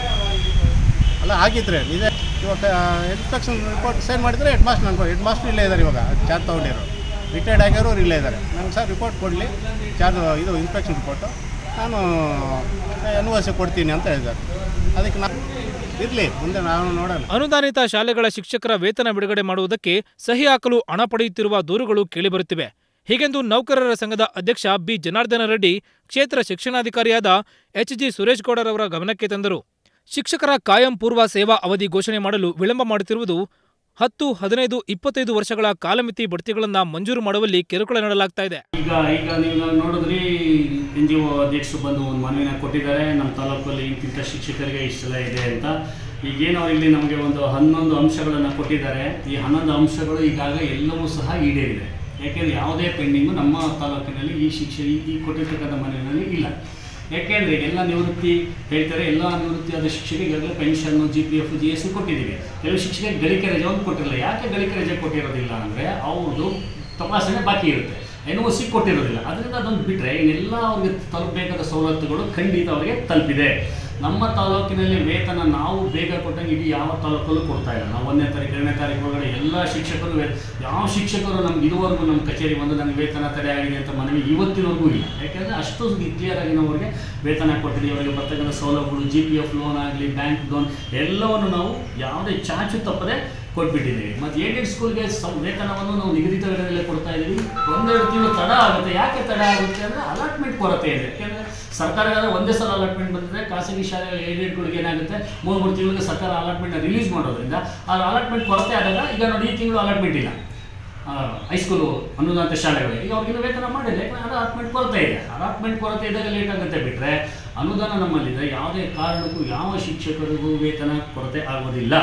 ಅಲ್ಲ ಆಗಿದ್ರೆ ಇದೆ ಇವಾಗ ಇನ್ಸ್ಪೆಕ್ಷನ್ ರಿಪೋರ್ಟ್ ಸೈನ್ ಮಾಡಿದರೆ ಹೆಡ್ ಮಾಸ್ಟರ್ ಅನ್ಕೋ ಹೆಡ್ ಮಾಸ್ಟರ್ ಇಲ್ಲೇ ಇದ್ದಾರೆ ಇವಾಗ ಚಾರ್ಜ್ ತೊಗೊಂಡಿರೋ ರಿಟೈರ್ಡ್ ಆಗಿರೋರು ಇಲ್ಲೇ ಇದ್ದಾರೆ ನಂಗೆ ಸರ್ ರಿಪೋರ್ಟ್ ಕೊಡಲಿ ಚಾರ್ಜ್ ಇದು ಇನ್ಸ್ಪೆಕ್ಷನ್ ರಿಪೋರ್ಟು ನಾನು ಎನ್ ಒ ಸಿ ಕೊಡ್ತೀನಿ ಅಂತ ಹೇಳಿದ್ದಾರೆ ಅದಕ್ಕೆ ನಾನು ಇರಲಿ ಮುಂದೆ ನಾನು ನೋಡೋಣ ಅನುದಾನಿತ ಶಾಲೆಗಳ ಶಿಕ್ಷಕರ ವೇತನ ಬಿಡುಗಡೆ ಮಾಡುವುದಕ್ಕೆ ಸಹಿ ಹಾಕಲು ಹಣ ಪಡೆಯುತ್ತಿರುವ ದೂರುಗಳು ಕೇಳಿಬರುತ್ತಿವೆ ಹೀಗೆಂದು ನೌಕರರ ಸಂಘದ ಅಧ್ಯಕ್ಷ ಬಿ ಜನಾರ್ದನ ರೆಡ್ಡಿ ಕ್ಷೇತ್ರ ಶಿಕ್ಷಣಾಧಿಕಾರಿಯಾದ ಎಚ್ ಜಿ ಸುರೇಶ್ ಗೌಡರವರ ಗಮನಕ್ಕೆ ತಂದರು ಶಿಕ್ಷಕರ ಕಾಯಂ ಪೂರ್ವ ಸೇವಾ ಅವಧಿ ಘೋಷಣೆ ಮಾಡಲು ವಿಳಂಬ ಮಾಡುತ್ತಿರುವುದು ಹತ್ತು ಹದಿನೈದು ಇಪ್ಪತ್ತೈದು ವರ್ಷಗಳ ಕಾಲಮಿತಿ ಬಡ್ತಿಗಳನ್ನು ಮಂಜೂರು ಮಾಡುವಲ್ಲಿ ಕಿರುಕುಳ ನೀಡಲಾಗ್ತಾ ಇದೆ ಈಗ ಈಗ ನೀವು ನೋಡಿದ್ರಿ ಎನ್ ಜಿ ಒ ಅಧ್ಯಕ್ಷರು ಬಂದು ಒಂದು ಮನವಿನ ಕೊಟ್ಟಿದ್ದಾರೆ ನಮ್ಮ ತಾಲೂಕಲ್ಲಿ ಇಂತಿಂಥ ಶಿಕ್ಷಕರಿಗೆ ಇಷ್ಟೆಲ್ಲ ಇದೆ ಅಂತ ಈಗೇನು ಅವ್ರು ಇಲ್ಲಿ ನಮಗೆ ಒಂದು ಹನ್ನೊಂದು ಅಂಶಗಳನ್ನು ಕೊಟ್ಟಿದ್ದಾರೆ ಈ ಹನ್ನೊಂದು ಅಂಶಗಳು ಈಗಾಗಲೇ ಎಲ್ಲವೂ ಸಹ ಈಡೇರಿದೆ ಯಾಕೆಂದರೆ ಯಾವುದೇ ಪೆಂಡಿಂಗು ನಮ್ಮ ತಾಲೂಕಿನಲ್ಲಿ ಈ ಶಿಕ್ಷೆ ಈ- ಈ ಕೊಟ್ಟಿರ್ತಕ್ಕಂಥ ಮನವಿನಲ್ಲಿ ಇಲ್ಲ ಯಾಕೆಂದರೆ ಎಲ್ಲ ನಿವೃತ್ತಿ ಹೇಳ್ತಾರೆ ಎಲ್ಲ ನಿವೃತ್ತಿಯಾದ ಶಿಕ್ಷಕರಿಗೆ ಈಗಾಗಲೇ ಪೆನ್ಷನ್ನು G P F G S ಕೊಟ್ಟಿದ್ದೀವಿ ಕೆಲವು ಶಿಕ್ಷಕರಿಗೆ ಗಳಿಕೆ ರಜೆಯನ್ನು ಕೊಟ್ಟಿರಲಿಲ್ಲ ಯಾಕೆ ಗಳಿಕೆ ರಜೆ ಕೊಟ್ಟಿರೋದಿಲ್ಲ ಅಂದರೆ ಅವ್ರದ್ದು ತಪಾಸಣೆ ಬಾಕಿ ಇರುತ್ತೆ ಎನ್ ಒ ಸಿ ಕೊಟ್ಟಿರೋದಿಲ್ಲ ಅದರಿಂದ ಅದೊಂದು ಬಿಟ್ಟರೆ ಇನ್ನೆಲ್ಲ ಅವ್ರಿಗೆ ತಲುಪಬೇಕಾದ ಸವಲತ್ತುಗಳು ಖಂಡಿತ ಅವರಿಗೆ ತಲುಪಿದೆ ನಮ್ಮ ತಾಲೂಕಿನಲ್ಲಿ ವೇತನ ನಾವು ಬೇಗ ಕೊಟ್ಟಂಗೆ ಇಡೀ ಯಾವ ತಾಲೂಕಲ್ಲೂ ಕೊಡ್ತಾ ಇಲ್ಲ ನಾವು ಒಂದನೇ ತಾರೀಕು ಎರಡನೇ ತಾರೀಕು ಒಳಗಡೆ ಎಲ್ಲ ಶಿಕ್ಷಕರು ವೇ- ಯಾವ ಶಿಕ್ಷಕರು ನಮ್ಗೆ ಇದುವರೆಗೂ ನಮ್ಮ ಕಚೇರಿ ಬಂದು ನನಗೆ ವೇತನ ತಡೆ ಆಗಿದೆ ಅಂತ ಮನವಿ ಇವತ್ತಿನವರೆಗೂ ಇಲ್ಲ ಯಾಕೆಂದರೆ ಅಷ್ಟು ಕ್ಲಿಯರ್ ಆಗಿ ನಾವು ಅವರಿಗೆ ವೇತನ ಕೊಟ್ಟಿದ್ದೀವಿ ಅವರಿಗೆ ಬರ್ತಕ್ಕಂಥ ಸೌಲಭ್ಯಗಳು ಜಿ ಪಿ ಎಫ್ ಲೋನ್ ಆಗಲಿ ಬ್ಯಾಂಕ್ ಲೋನ್ ಎಲ್ಲವನ್ನು ನಾವು ಯಾವುದೇ ಚಾಚು ತಪ್ಪದೆ ಕೊಟ್ಬಿಟ್ಟಿದ್ದೀವಿ ಮತ್ತು ಏಡೆಡ್ ಸ್ಕೂಲ್ಗೆ ಸಂ ವೇತನವನ್ನು ನಾವು ನಿಗದಿತ ವೇಳೆಯಲ್ಲೇ ಕೊಡ್ತಾ ಇದ್ದೀವಿ ಒಂದೆರಡು ತಿಂಗಳು ತಡ ಆಗುತ್ತೆ ಯಾಕೆ ತಡ ಆಗುತ್ತೆ ಅಂದರೆ ಅಲಾಟ್ಮೆಂಟ್ ಕೊರತೆ ಇದೆ ಯಾಕೆಂದರೆ ಸರ್ಕಾರಗಾರ ಒಂದೇ ಸಲ ಅಲಾಟ್ಮೆಂಟ್ ಬಂದಿದೆ ಖಾಸಗಿ ಶಾಲೆ ಏಡೆಡ್ಗಳಿಗೆ ಏನಾಗುತ್ತೆ ಮೂರು ಮೂರು ತಿಂಗಳಿಗೆ ಸರ್ಕಾರ ಅಲಾಟ್ಮೆಂಟ್ನ ರಿಲೀಸ್ ಮಾಡೋದ್ರಿಂದ ಆ ಅಲಾಟ್ಮೆಂಟ್ ಕೊರತೆ ಆದಾಗ ಈಗ ನೋಡಿ ಈ ತಿಂಗಳು ಅಲಾಟ್ಮೆಂಟ್ ಇಲ್ಲ ಹೈಸ್ಕೂಲು ಅನುದಾನಿತ ಶಾಲೆಗಳಿಗೆ ಈಗ ಅವ್ರಿಗಿನ್ನ ವೇತನ ಮಾಡಿಲ್ಲ ಯಾಕಂದ್ರೆ ಅಲಾಟ್ಮೆಂಟ್ ಕೊರತೆ ಇದೆ ಅಲಾಟ್ಮೆಂಟ್ ಕೊರತೆ ಇದ್ದಾಗ ಲೇಟ್ ಆಗುತ್ತೆ ಬಿಟ್ಟರೆ ಅನುದಾನ ನಮ್ಮಲ್ಲಿದೆ ಯಾವುದೇ ಕಾರಣಕ್ಕೂ ಯಾವ ಶಿಕ್ಷಕರಿಗೂ ವೇತನ ಕೊರತೆ ಆಗೋದಿಲ್ಲ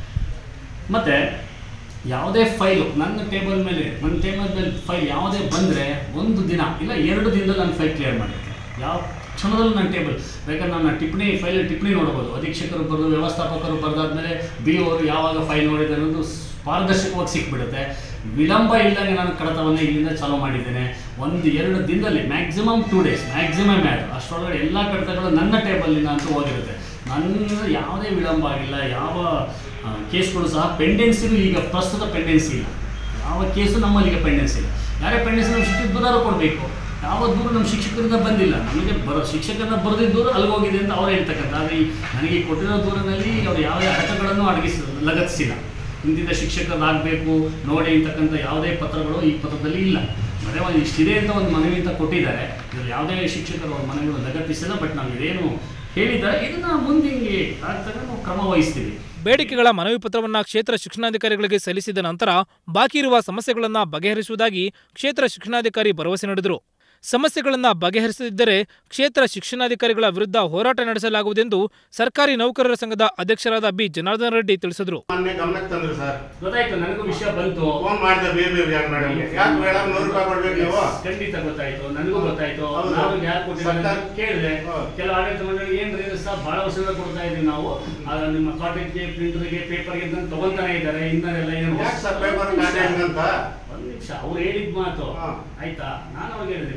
ಮತ್ತು ಯಾವುದೇ ಫೈಲು ನನ್ನ ಟೇಬಲ್ ಮೇಲೆ ನನ್ನ ಟೇಬಲ್ ಮೇಲೆ ಫೈಲ್ ಯಾವುದೇ ಬಂದರೆ ಒಂದು ದಿನ ಇಲ್ಲ ಎರಡು ದಿನದಲ್ಲಿ ನಾನು ಫೈಲ್ ಕ್ಲಿಯರ್ ಮಾಡಿರ್ತೀನಿ ಯಾವ ಕ್ಷಣದಲ್ಲೂ ನನ್ನ ಟೇಬಲ್ ಬೇಕಾದ್ರೆ ನನ್ನ ಟಿಪ್ಪಣಿ ಫೈಲ್ ಟಿಪ್ಪಣಿ ನೋಡ್ಬೋದು ಅಧೀಕ್ಷಕರು ಬರೆದು ವ್ಯವಸ್ಥಾಪಕರು ಬರೆದಾದ್ಮೇಲೆ ಬಿ ಅವರು ಯಾವಾಗ ಫೈಲ್ ನೋಡಿದೆ ಅನ್ನೋದು ಪಾರದರ್ಶಕವಾಗಿ ಸಿಕ್ಬಿಡುತ್ತೆ ವಿಳಂಬ ಇಲ್ಲದೆ ನಾನು ಕಡತವನ್ನು ಇಲ್ಲಿಂದ ಚಾಲೂ ಮಾಡಿದ್ದೇನೆ ಒಂದು ಎರಡು ದಿನದಲ್ಲಿ ಮ್ಯಾಕ್ಸಿಮಮ್ ಟೂ ಡೇಸ್ ಮ್ಯಾಕ್ಸಿಮಮ್ ಯಾರು ಅಷ್ಟರೊಳಗಡೆ ಎಲ್ಲ ಕಡತಗಳು ನನ್ನ ಟೇಬಲಿನ ಅಂತೂ ಹೋಗಿರುತ್ತೆ ನನ್ನ ಯಾವುದೇ ವಿಳಂಬ ಆಗಿಲ್ಲ ಯಾವ ಆ, ಕೇಸ್ಗಳು ಸಹ ಪೆಂಡೆನ್ಸಿನೂ ಈಗ ಪ್ರಸ್ತುತ ಪೆಂಡೆನ್ಸಿ ಇಲ್ಲ ಯಾವ ಕೇಸು ನಮ್ಮಲ್ಲಿ ಈಗ ಪೆಂಡೆನ್ಸಿ ಇಲ್ಲ ಯಾರೇ ಪೆಂಡೆನ್ಸಿ ನಮ್ಮ ಶಿಕ್ಷಕ ದೂರಾರು ಕೊಡಬೇಕು ಯಾವ ದೂರು ನಮ್ಮ ಶಿಕ್ಷಕರಿಂದ ಬಂದಿಲ್ಲ ನಮಗೆ ಬರೋ ಶಿಕ್ಷಕರನ್ನ ಬರೆದಿದ್ದ ದೂರ ಅಲ್ಲಿಗೆ ಹೋಗಿದೆ ಅಂತ ಅವ್ರು ಹೇಳ್ತಕ್ಕಂಥ ಆದರೆ ಈ ನನಗೆ ಕೊಟ್ಟಿರೋ ದೂರದಲ್ಲಿ ಅವ್ರು ಯಾವುದೇ ಅಡಕಗಳನ್ನು ಅಡಗಿಸ ಲಗತ್ತಿಸಿಲ್ಲ ಇಂತಿಂಥ ಶಿಕ್ಷಕರಾಗಬೇಕು ನೋಡಿ ಅಂತಕ್ಕಂಥ ಯಾವುದೇ ಪತ್ರಗಳು ಈ ಪತ್ರದಲ್ಲಿ ಇಲ್ಲ ಬರೀ ಒಂದು ಇಷ್ಟಿದೆ ಅಂತ ಒಂದು ಮನವಿ ಅಂತ ಕೊಟ್ಟಿದ್ದಾರೆ ಇದ್ರಲ್ಲಿ ಯಾವುದೇ ಶಿಕ್ಷಕರು ಅವ್ರ ಮನವಿಗಳು ಲಗತ್ತಿಸಿಲ್ಲ ಬಟ್ ನಾವು ಇದೇನು ಹೇಳಿದ್ದಾರೆ ಇದನ್ನ ಮುಂದೆ ಹಿಂಗೆ ಆಗ್ತದೆ ನಾವು ಕ್ರಮ ವಹಿಸ್ತೀವಿ ಬೇಡಿಕೆಗಳ ಮನವಿ ಪತ್ರವನ್ನ ಕ್ಷೇತ್ರ ಶಿಕ್ಷಣಾಧಿಕಾರಿಗಳಿಗೆ ಸಲ್ಲಿಸಿದ ನಂತರ ಬಾಕಿ ಇರುವ ಸಮಸ್ಯೆಗಳನ್ನ ಬಗೆಹರಿಸುವುದಾಗಿ ಕ್ಷೇತ್ರ ಶಿಕ್ಷಣಾಧಿಕಾರಿ ಭರವಸೆ ನೀಡಿದರು ಸಮಸ್ಯೆಗಳನ್ನ ಬಗೆಹರಿಸದಿದ್ದರೆ ಕ್ಷೇತ್ರ ಶಿಕ್ಷಣಾಧಿಕಾರಿಗಳ ವಿರುದ್ಧ ಹೋರಾಟ ನಡೆಸಲಾಗುವುದೆಂದು ಸರ್ಕಾರಿ ನೌಕರರ ಸಂಘದ ಅಧ್ಯಕ್ಷರಾದ ಬಿ ಜನಾರ್ದನ ರೆಡ್ಡಿ ತಿಳಿಸಿದರು ಮೊನ್ನೆ ಗಮನಕ್ಕೆ ತಂದ್ರು ಸರ್ ಗೊತ್ತಾಯ್ತು ನನಗೂ ವಿಷಯ ಬಂತು ಫೋನ್ ಮಾಡಿದೆ ಬಿ ಬಿ ಮೇಡಮ್ ಯಾಕೆ ಮೇಡಮ್ ನೂರು ರೂಪಾಯಿ ಕೊಡ್ಬೇಕು ನೀವು ಖಂಡಿತ ಗೊತ್ತಾಯ್ತು ನನಗೂ ಗೊತ್ತಾಯ್ತು ಹೌದು. ನಾವು ಯಾರು ಕೊಟ್ಟಿದ್ದಾರೆ ಅಂತ ಸರ್ಕಾರ- ಕೇಳಿದೆ ಹೌದು. ಕೆಲವು ಆಡಳಿತ ಮಂಡಳಿ ಏನ್ ರೀ ಸರ್ ಬಹಳ ವರ್ಷದಿಂದ ಕೊಡ್ತಾ ಇದೀವಿ ನಾವು ಆಗ ನಿಮ್ಮ ಕಾಟೇಜ್ಗೆ ಪ್ರಿಂಟರ್ಗೆ ಪೇಪರ್ಗೆ ಅಂತ ತಗೊಂತಾನೆ ಇದ್ದಾರೆ ಇನ್ನೆಲ್ಲ ಏನು ಯಾಕೆ ಸರ್ ಪೇಪರ್ ಕಾಟೆ ಹಂಗಂತ ಒಂದ್ ನಿಮಿಷ ಅವ್ರು ಹೇಳಿದ ಮಾತು ಹಾ. ಆಯ್ತಾ ನಾನು ಅವಾಗ ಹೇಳಿದೆ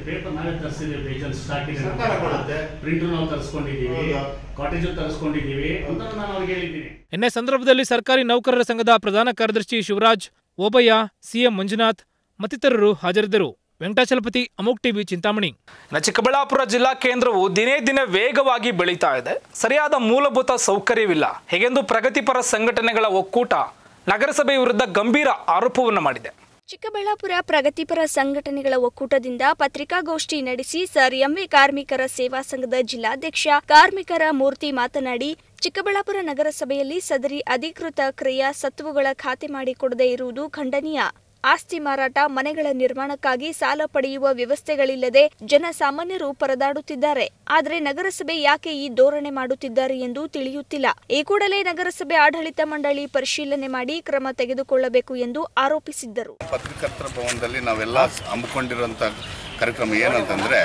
ಪೇಪರ್ ನಾವೇ ತರಿಸಿದ್ದೀವಿ ಬೇಜಾನ್ ಸ್ಟಾಕ್ ಇದೆ ಸರ್ಕಾರ ಕೊಡುತ್ತೆ. ಪ್ರಿಂಟರ್ ನಾವು ತರಿಸ್ಕೊಂಡಿದ್ದೀವಿ ಹೌದಾ? ಕಾಟೇಜು ತರಿಸ್ಕೊಂಡಿದ್ದೀವಿ ಅಂತ ನಾನು ಅವ್ರಿಗೆ ಹೇಳಿದ್ದೀನಿ ಇನ್ನೇ ಸಂದರ್ಭದಲ್ಲಿ ಸರ್ಕಾರಿ ನೌಕರರ ಸಂಘದ ಪ್ರಧಾನ ಕಾರ್ಯದರ್ಶಿ ಶಿವರಾಜ್ ಓಬಯ್ಯ ಸಿಎಂ ಮಂಜುನಾಥ್ ಮತ್ತಿತರರು ಹಾಜರಿದ್ದರು ವೆಂಕಟಾಚಲಪತಿ ಅಮೋಕ್ ಟಿವಿ ಚಿಂತಾಮಣಿ ಇನ್ನು ಚಿಕ್ಕಬಳ್ಳಾಪುರ ಜಿಲ್ಲಾ ಕೇಂದ್ರವು ದಿನೇ ದಿನೇ ವೇಗವಾಗಿ ಬೆಳೀತಾ ಇದೆ ಸರಿಯಾದ ಮೂಲಭೂತ ಸೌಕರ್ಯವಿಲ್ಲ ಹೇಗೆಂದು ಪ್ರಗತಿಪರ ಸಂಘಟನೆಗಳ ಒಕ್ಕೂಟ ನಗರಸಭೆ ವಿರುದ್ಧ ಗಂಭೀರ ಆರೋಪವನ್ನು ಮಾಡಿದೆ ಚಿಕ್ಕಬಳ್ಳಾಪುರ ಪ್ರಗತಿಪರ ಸಂಘಟನೆಗಳ ಒಕ್ಕೂಟದಿಂದ ಪತ್ರಿಕಾಗೋಷ್ಠಿ ನಡೆಸಿ ಸರ್ ಎಂವಿ ಕಾರ್ಮಿಕರ ಸೇವಾ ಸಂಘದ ಜಿಲ್ಲಾಧ್ಯಕ್ಷ ಕಾರ್ಮಿಕರ ಮೂರ್ತಿ ಮಾತನಾಡಿ ಚಿಕ್ಕಬಳ್ಳಾಪುರ ನಗರಸಭೆಯಲ್ಲಿ ಸದರಿ ಅಧಿಕೃತ ಕ್ರಿಯಾ ಸತ್ವಗಳ ಖಾತೆ ಮಾಡಿಕೊಡದೇ ಇರುವುದು ಖಂಡನೀಯ ಆಸ್ತಿ ಮಾರಾಟ ಮನೆಗಳ ನಿರ್ಮಾಣಕ್ಕಾಗಿ ಸಾಲ ಪಡೆಯುವ ವ್ಯವಸ್ಥೆಗಳಿಲ್ಲದೆ ಜನಸಾಮಾನ್ಯರು ಪರದಾಡುತ್ತಿದ್ದಾರೆ ಆದರೆ ನಗರಸಭೆ ಯಾಕೆ ಈ ಧೋರಣೆ ಮಾಡುತ್ತಿದ್ದಾರೆ ಎಂದು ತಿಳಿಯುತ್ತಿಲ್ಲ ಈ ಕೂಡಲೇ ನಗರಸಭೆ ಆಡಳಿತ ಮಂಡಳಿ ಪರಿಶೀಲನೆ ಮಾಡಿ ಕ್ರಮ ತೆಗೆದುಕೊಳ್ಳಬೇಕು ಎಂದು ಆರೋಪಿಸಿದ್ದರು ಪತ್ರಕರ್ತರ ಭವನದಲ್ಲಿ ನಾವೆಲ್ಲ ಹಮ್ಮಿಕೊಂಡಿರುವಂಥ ಕಾರ್ಯಕ್ರಮ ಏನಂತಂದ್ರೆ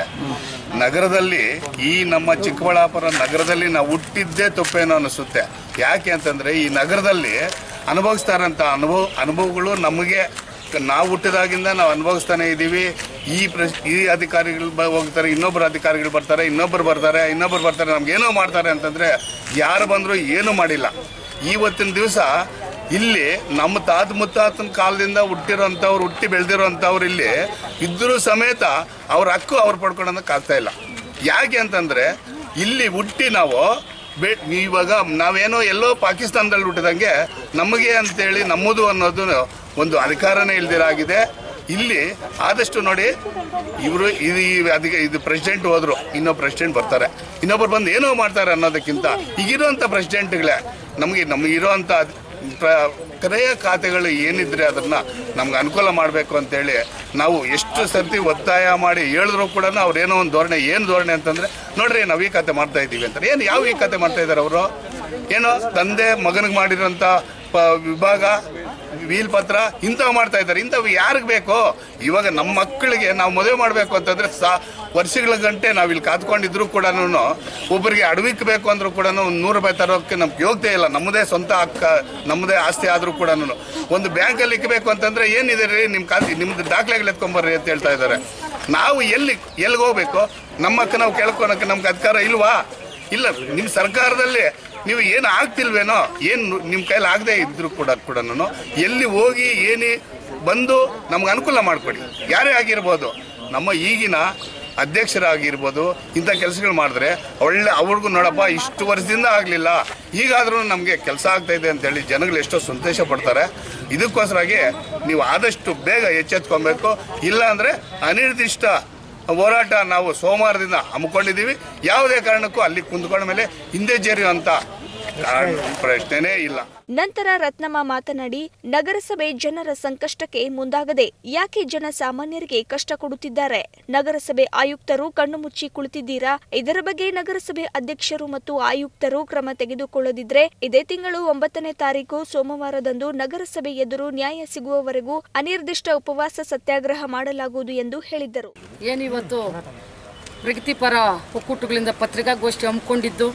ನಗರದಲ್ಲಿ ಈ ನಮ್ಮ ಚಿಕ್ಕಬಳ್ಳಾಪುರ ನಗರದಲ್ಲಿ ನಾವು ಹುಟ್ಟಿದ್ದೇ ತಪ್ಪೇನೋ ಅನಿಸುತ್ತೆ ಯಾಕೆ ಅಂತಂದ್ರೆ ಈ ನಗರದಲ್ಲಿ ಅನುಭವಿಸ್ತಾ ಇರೋಂಥ ಅನುಭವ ಅನುಭವಗಳು ನಮಗೆ ನಾವು ಹುಟ್ಟಿದಾಗಿಂದ ನಾವು ಅನುಭವಿಸ್ತಾನೆ ಇದ್ದೀವಿ ಈ ಪ್ರಶ್ ಈ ಅಧಿಕಾರಿಗಳು ಬ ಹೋಗ್ತಾರೆ ಇನ್ನೊಬ್ಬರು ಅಧಿಕಾರಿಗಳು ಬರ್ತಾರೆ ಇನ್ನೊಬ್ಬರು ಬರ್ತಾರೆ ಇನ್ನೊಬ್ಬರು ಬರ್ತಾರೆ ನಮ್ಗೆ ಏನೋ ಮಾಡ್ತಾರೆ ಅಂತಂದರೆ ಯಾರು ಬಂದರೂ ಏನೂ ಮಾಡಿಲ್ಲ ಇವತ್ತಿನ ದಿವಸ ಇಲ್ಲಿ ನಮ್ಮ ತಾತ ಮುತ್ತಾತನ ಕಾಲದಿಂದ ಹುಟ್ಟಿರೋಂಥವ್ರು ಹುಟ್ಟಿ ಬೆಳೆದಿರೋಂಥವ್ರು ಇಲ್ಲಿ ಇದ್ದರೂ ಸಮೇತ ಅವ್ರ ಹಕ್ಕು ಅವ್ರು ಪಡ್ಕೊಳೋದಕ್ಕೆ ಆಗ್ತಾ ಇಲ್ಲ ಯಾಕೆ ಅಂತಂದರೆ ಇಲ್ಲಿ ಹುಟ್ಟಿ ನಾವು ಬೆ ಇವಾಗ ನಾವೇನೋ ಎಲ್ಲೋ ಪಾಕಿಸ್ತಾನದಲ್ಲಿ ಹುಟ್ಟಿದಂಗೆ ನಮಗೆ ಅಂತೇಳಿ ನಮ್ಮದು ಅನ್ನೋದು ಒಂದು ಅಧಿಕಾರನೇ ಇಲ್ದಿರಾಗಿದೆ ಇಲ್ಲಿ ಆದಷ್ಟು ನೋಡಿ ಇವರು ಇದು ಈ ಅದಕ್ಕೆ ಇದು ಪ್ರೆಸಿಡೆಂಟ್ ಹೋದ್ರು ಇನ್ನೊಬ್ಬ ಪ್ರೆಸಿಡೆಂಟ್ ಬರ್ತಾರೆ ಇನ್ನೊಬ್ಬರು ಬಂದು ಏನೋ ಮಾಡ್ತಾರೆ ಅನ್ನೋದಕ್ಕಿಂತ ಈಗಿರೋಂಥ ಪ್ರೆಸಿಡೆಂಟ್ಗಳೇ ನಮಗೆ ನಮಗೆ ಇರೋಂಥ ಪ್ರ ಕ್ರಯ ಖಾತೆಗಳು ಏನಿದ್ರೆ ಅದನ್ನು ನಮ್ಗೆ ಅನುಕೂಲ ಮಾಡಬೇಕು ಅಂತೇಳಿ ನಾವು ಎಷ್ಟು ಸರ್ತಿ ಒತ್ತಾಯ ಮಾಡಿ ಹೇಳಿದ್ರು ಕೂಡ ಅವ್ರೇನೋ ಒಂದು ಧೋರಣೆ ಏನು ಧೋರಣೆ ಅಂತಂದರೆ ನೋಡ್ರಿ ನಾವು ಈ ಖಾತೆ ಮಾಡ್ತಾ ಇದ್ದೀವಿ ಅಂತಾರೆ ಏನು ಯಾವ ಈ ಖಾತೆ ಮಾಡ್ತಾ ಇದ್ದಾರೆ ಅವರು ಏನೋ ತಂದೆ ಮಗನಿಗೆ ಮಾಡಿರೋಂಥ ಪ ವಿಭಾಗ ವೀಲ್ ಪತ್ರ ಇಂಥವು ಮಾಡ್ತಾ ಇದ್ದಾರೆ ಇಂಥವು ಯಾರಿಗೆ ಬೇಕು ಇವಾಗ ನಮ್ಮ ಮಕ್ಕಳಿಗೆ ನಾವು ಮದುವೆ ಮಾಡಬೇಕು ಅಂತಂದ್ರೆ ಸಾ ವರ್ಷಗಳ ಗಂಟೆ ನಾವು ಇಲ್ಲಿ ಕಾತ್ಕೊಂಡಿದ್ರು ಕೂಡ ಒಬ್ಬರಿಗೆ ಅಡವಿಕ್ ಬೇಕು ಅಂದ್ರೂ ಕೂಡ ಒಂದು ನೂರು ರೂಪಾಯಿ ತರೋಕ್ಕೆ ನಮ್ಗೆ ಯೋಗ್ಯತೆ ಇಲ್ಲ ನಮ್ಮದೇ ಸ್ವಂತ ಅಕ್ಕ ನಮ್ಮದೇ ಆಸ್ತಿ ಆದರೂ ಕೂಡ ಒಂದು ಬ್ಯಾಂಕಲ್ಲಿ ಇಕ್ಕಬೇಕು ಅಂತಂದ್ರೆ ಏನಿದೆ ರೀ ನಿಮ್ಮ ಖಾತೆ ನಿಮ್ದು ದಾಖಲೆಗಳು ಎತ್ಕೊಂಬರ್ರಿ ಅಂತ ಹೇಳ್ತಾ ಇದ್ದಾರೆ ನಾವು ಎಲ್ಲಿ ಎಲ್ಲಿಗೆ ಹೋಗ್ಬೇಕು ನಮ್ಮ ಅಕ್ಕ ನಾವು ಕೇಳ್ಕೊಳಕ್ಕೆ ನಮ್ಗೆ ಅಧಿಕಾರ ಇಲ್ವಾ ಇಲ್ಲ ನಿಮ್ಮ ಸರ್ಕಾರದಲ್ಲಿ ನೀವು ಏನು ಆಗ್ತಿಲ್ವೇನೋ ಏನು ನಿಮ್ಮ ಕೈಲಿ ಆಗದೆ ಇದ್ರು ಕೂಡ ಕೂಡ ಎಲ್ಲಿ ಹೋಗಿ ಏನಿ ಬಂದು ನಮ್ಗೆ ಅನುಕೂಲ ಮಾಡಿಕೊಡಿ ಯಾರೇ ಆಗಿರ್ಬೋದು ನಮ್ಮ ಈಗಿನ ಅಧ್ಯಕ್ಷರಾಗಿರ್ಬೋದು ಇಂಥ ಕೆಲಸಗಳು ಮಾಡಿದ್ರೆ ಒಳ್ಳೆ ಅವ್ರಿಗೂ ನೋಡಪ್ಪ ಇಷ್ಟು ವರ್ಷದಿಂದ ಆಗಲಿಲ್ಲ ಈಗಾದರೂ ನಮಗೆ ಕೆಲಸ ಆಗ್ತಾ ಇದೆ ಅಂತೇಳಿ ಜನಗಳು ಎಷ್ಟೋ ಸಂತೋಷ ಪಡ್ತಾರೆ ಇದಕ್ಕೋಸ್ಕರಾಗಿ ನೀವು ಆದಷ್ಟು ಬೇಗ ಎಚ್ಚೆತ್ಕೊಬೇಕು ಇಲ್ಲ ಅಂದರೆ ಅನಿರ್ದಿಷ್ಟ ಹೋರಾಟ ನಾವು ಸೋಮವಾರದಿಂದ ಹಮ್ಮಿಕೊಂಡಿದ್ದೀವಿ ಯಾವುದೇ ಕಾರಣಕ್ಕೂ ಅಲ್ಲಿ ಕುಂತ್ಕೊಂಡ ಮೇಲೆ ಹಿಂದೆ ಜರಿಯುವಂಥ ಪ್ರಶ್ನೆನೇ ಇಲ್ಲ ನಂತರ ರತ್ನಮ್ಮ ಮಾತನಾಡಿ ನಗರಸಭೆ ಜನರ ಸಂಕಷ್ಟಕ್ಕೆ ಮುಂದಾಗದೆ ಯಾಕೆ ಜನಸಾಮಾನ್ಯರಿಗೆ ಕಷ್ಟ ಕೊಡುತ್ತಿದ್ದಾರೆ ನಗರಸಭೆ ಆಯುಕ್ತರು ಕಣ್ಣು ಮುಚ್ಚಿ ಕುಳಿತಿದ್ದೀರಾ ಇದರ ಬಗ್ಗೆ ನಗರಸಭೆ ಅಧ್ಯಕ್ಷರು ಮತ್ತು ಆಯುಕ್ತರು ಕ್ರಮ ತೆಗೆದುಕೊಳ್ಳದಿದ್ರೆ ಇದೇ ತಿಂಗಳು ಒಂಬತ್ತನೇ ತಾರೀಕು ಸೋಮವಾರದಂದು ನಗರಸಭೆ ಎದುರು ನ್ಯಾಯ ಸಿಗುವವರೆಗೂ ಅನಿರ್ದಿಷ್ಟ ಉಪವಾಸ ಸತ್ಯಾಗ್ರಹ ಮಾಡಲಾಗುವುದು ಎಂದು ಹೇಳಿದ್ದರು ಏನಿವತ್ತು ಪ್ರಗತಿಪರ ಒಕ್ಕೂಟಗಳಿಂದ ಪತ್ರಿಕಾಗೋಷ್ಠಿ ಹಮ್ಮಿಕೊಂಡಿದ್ದು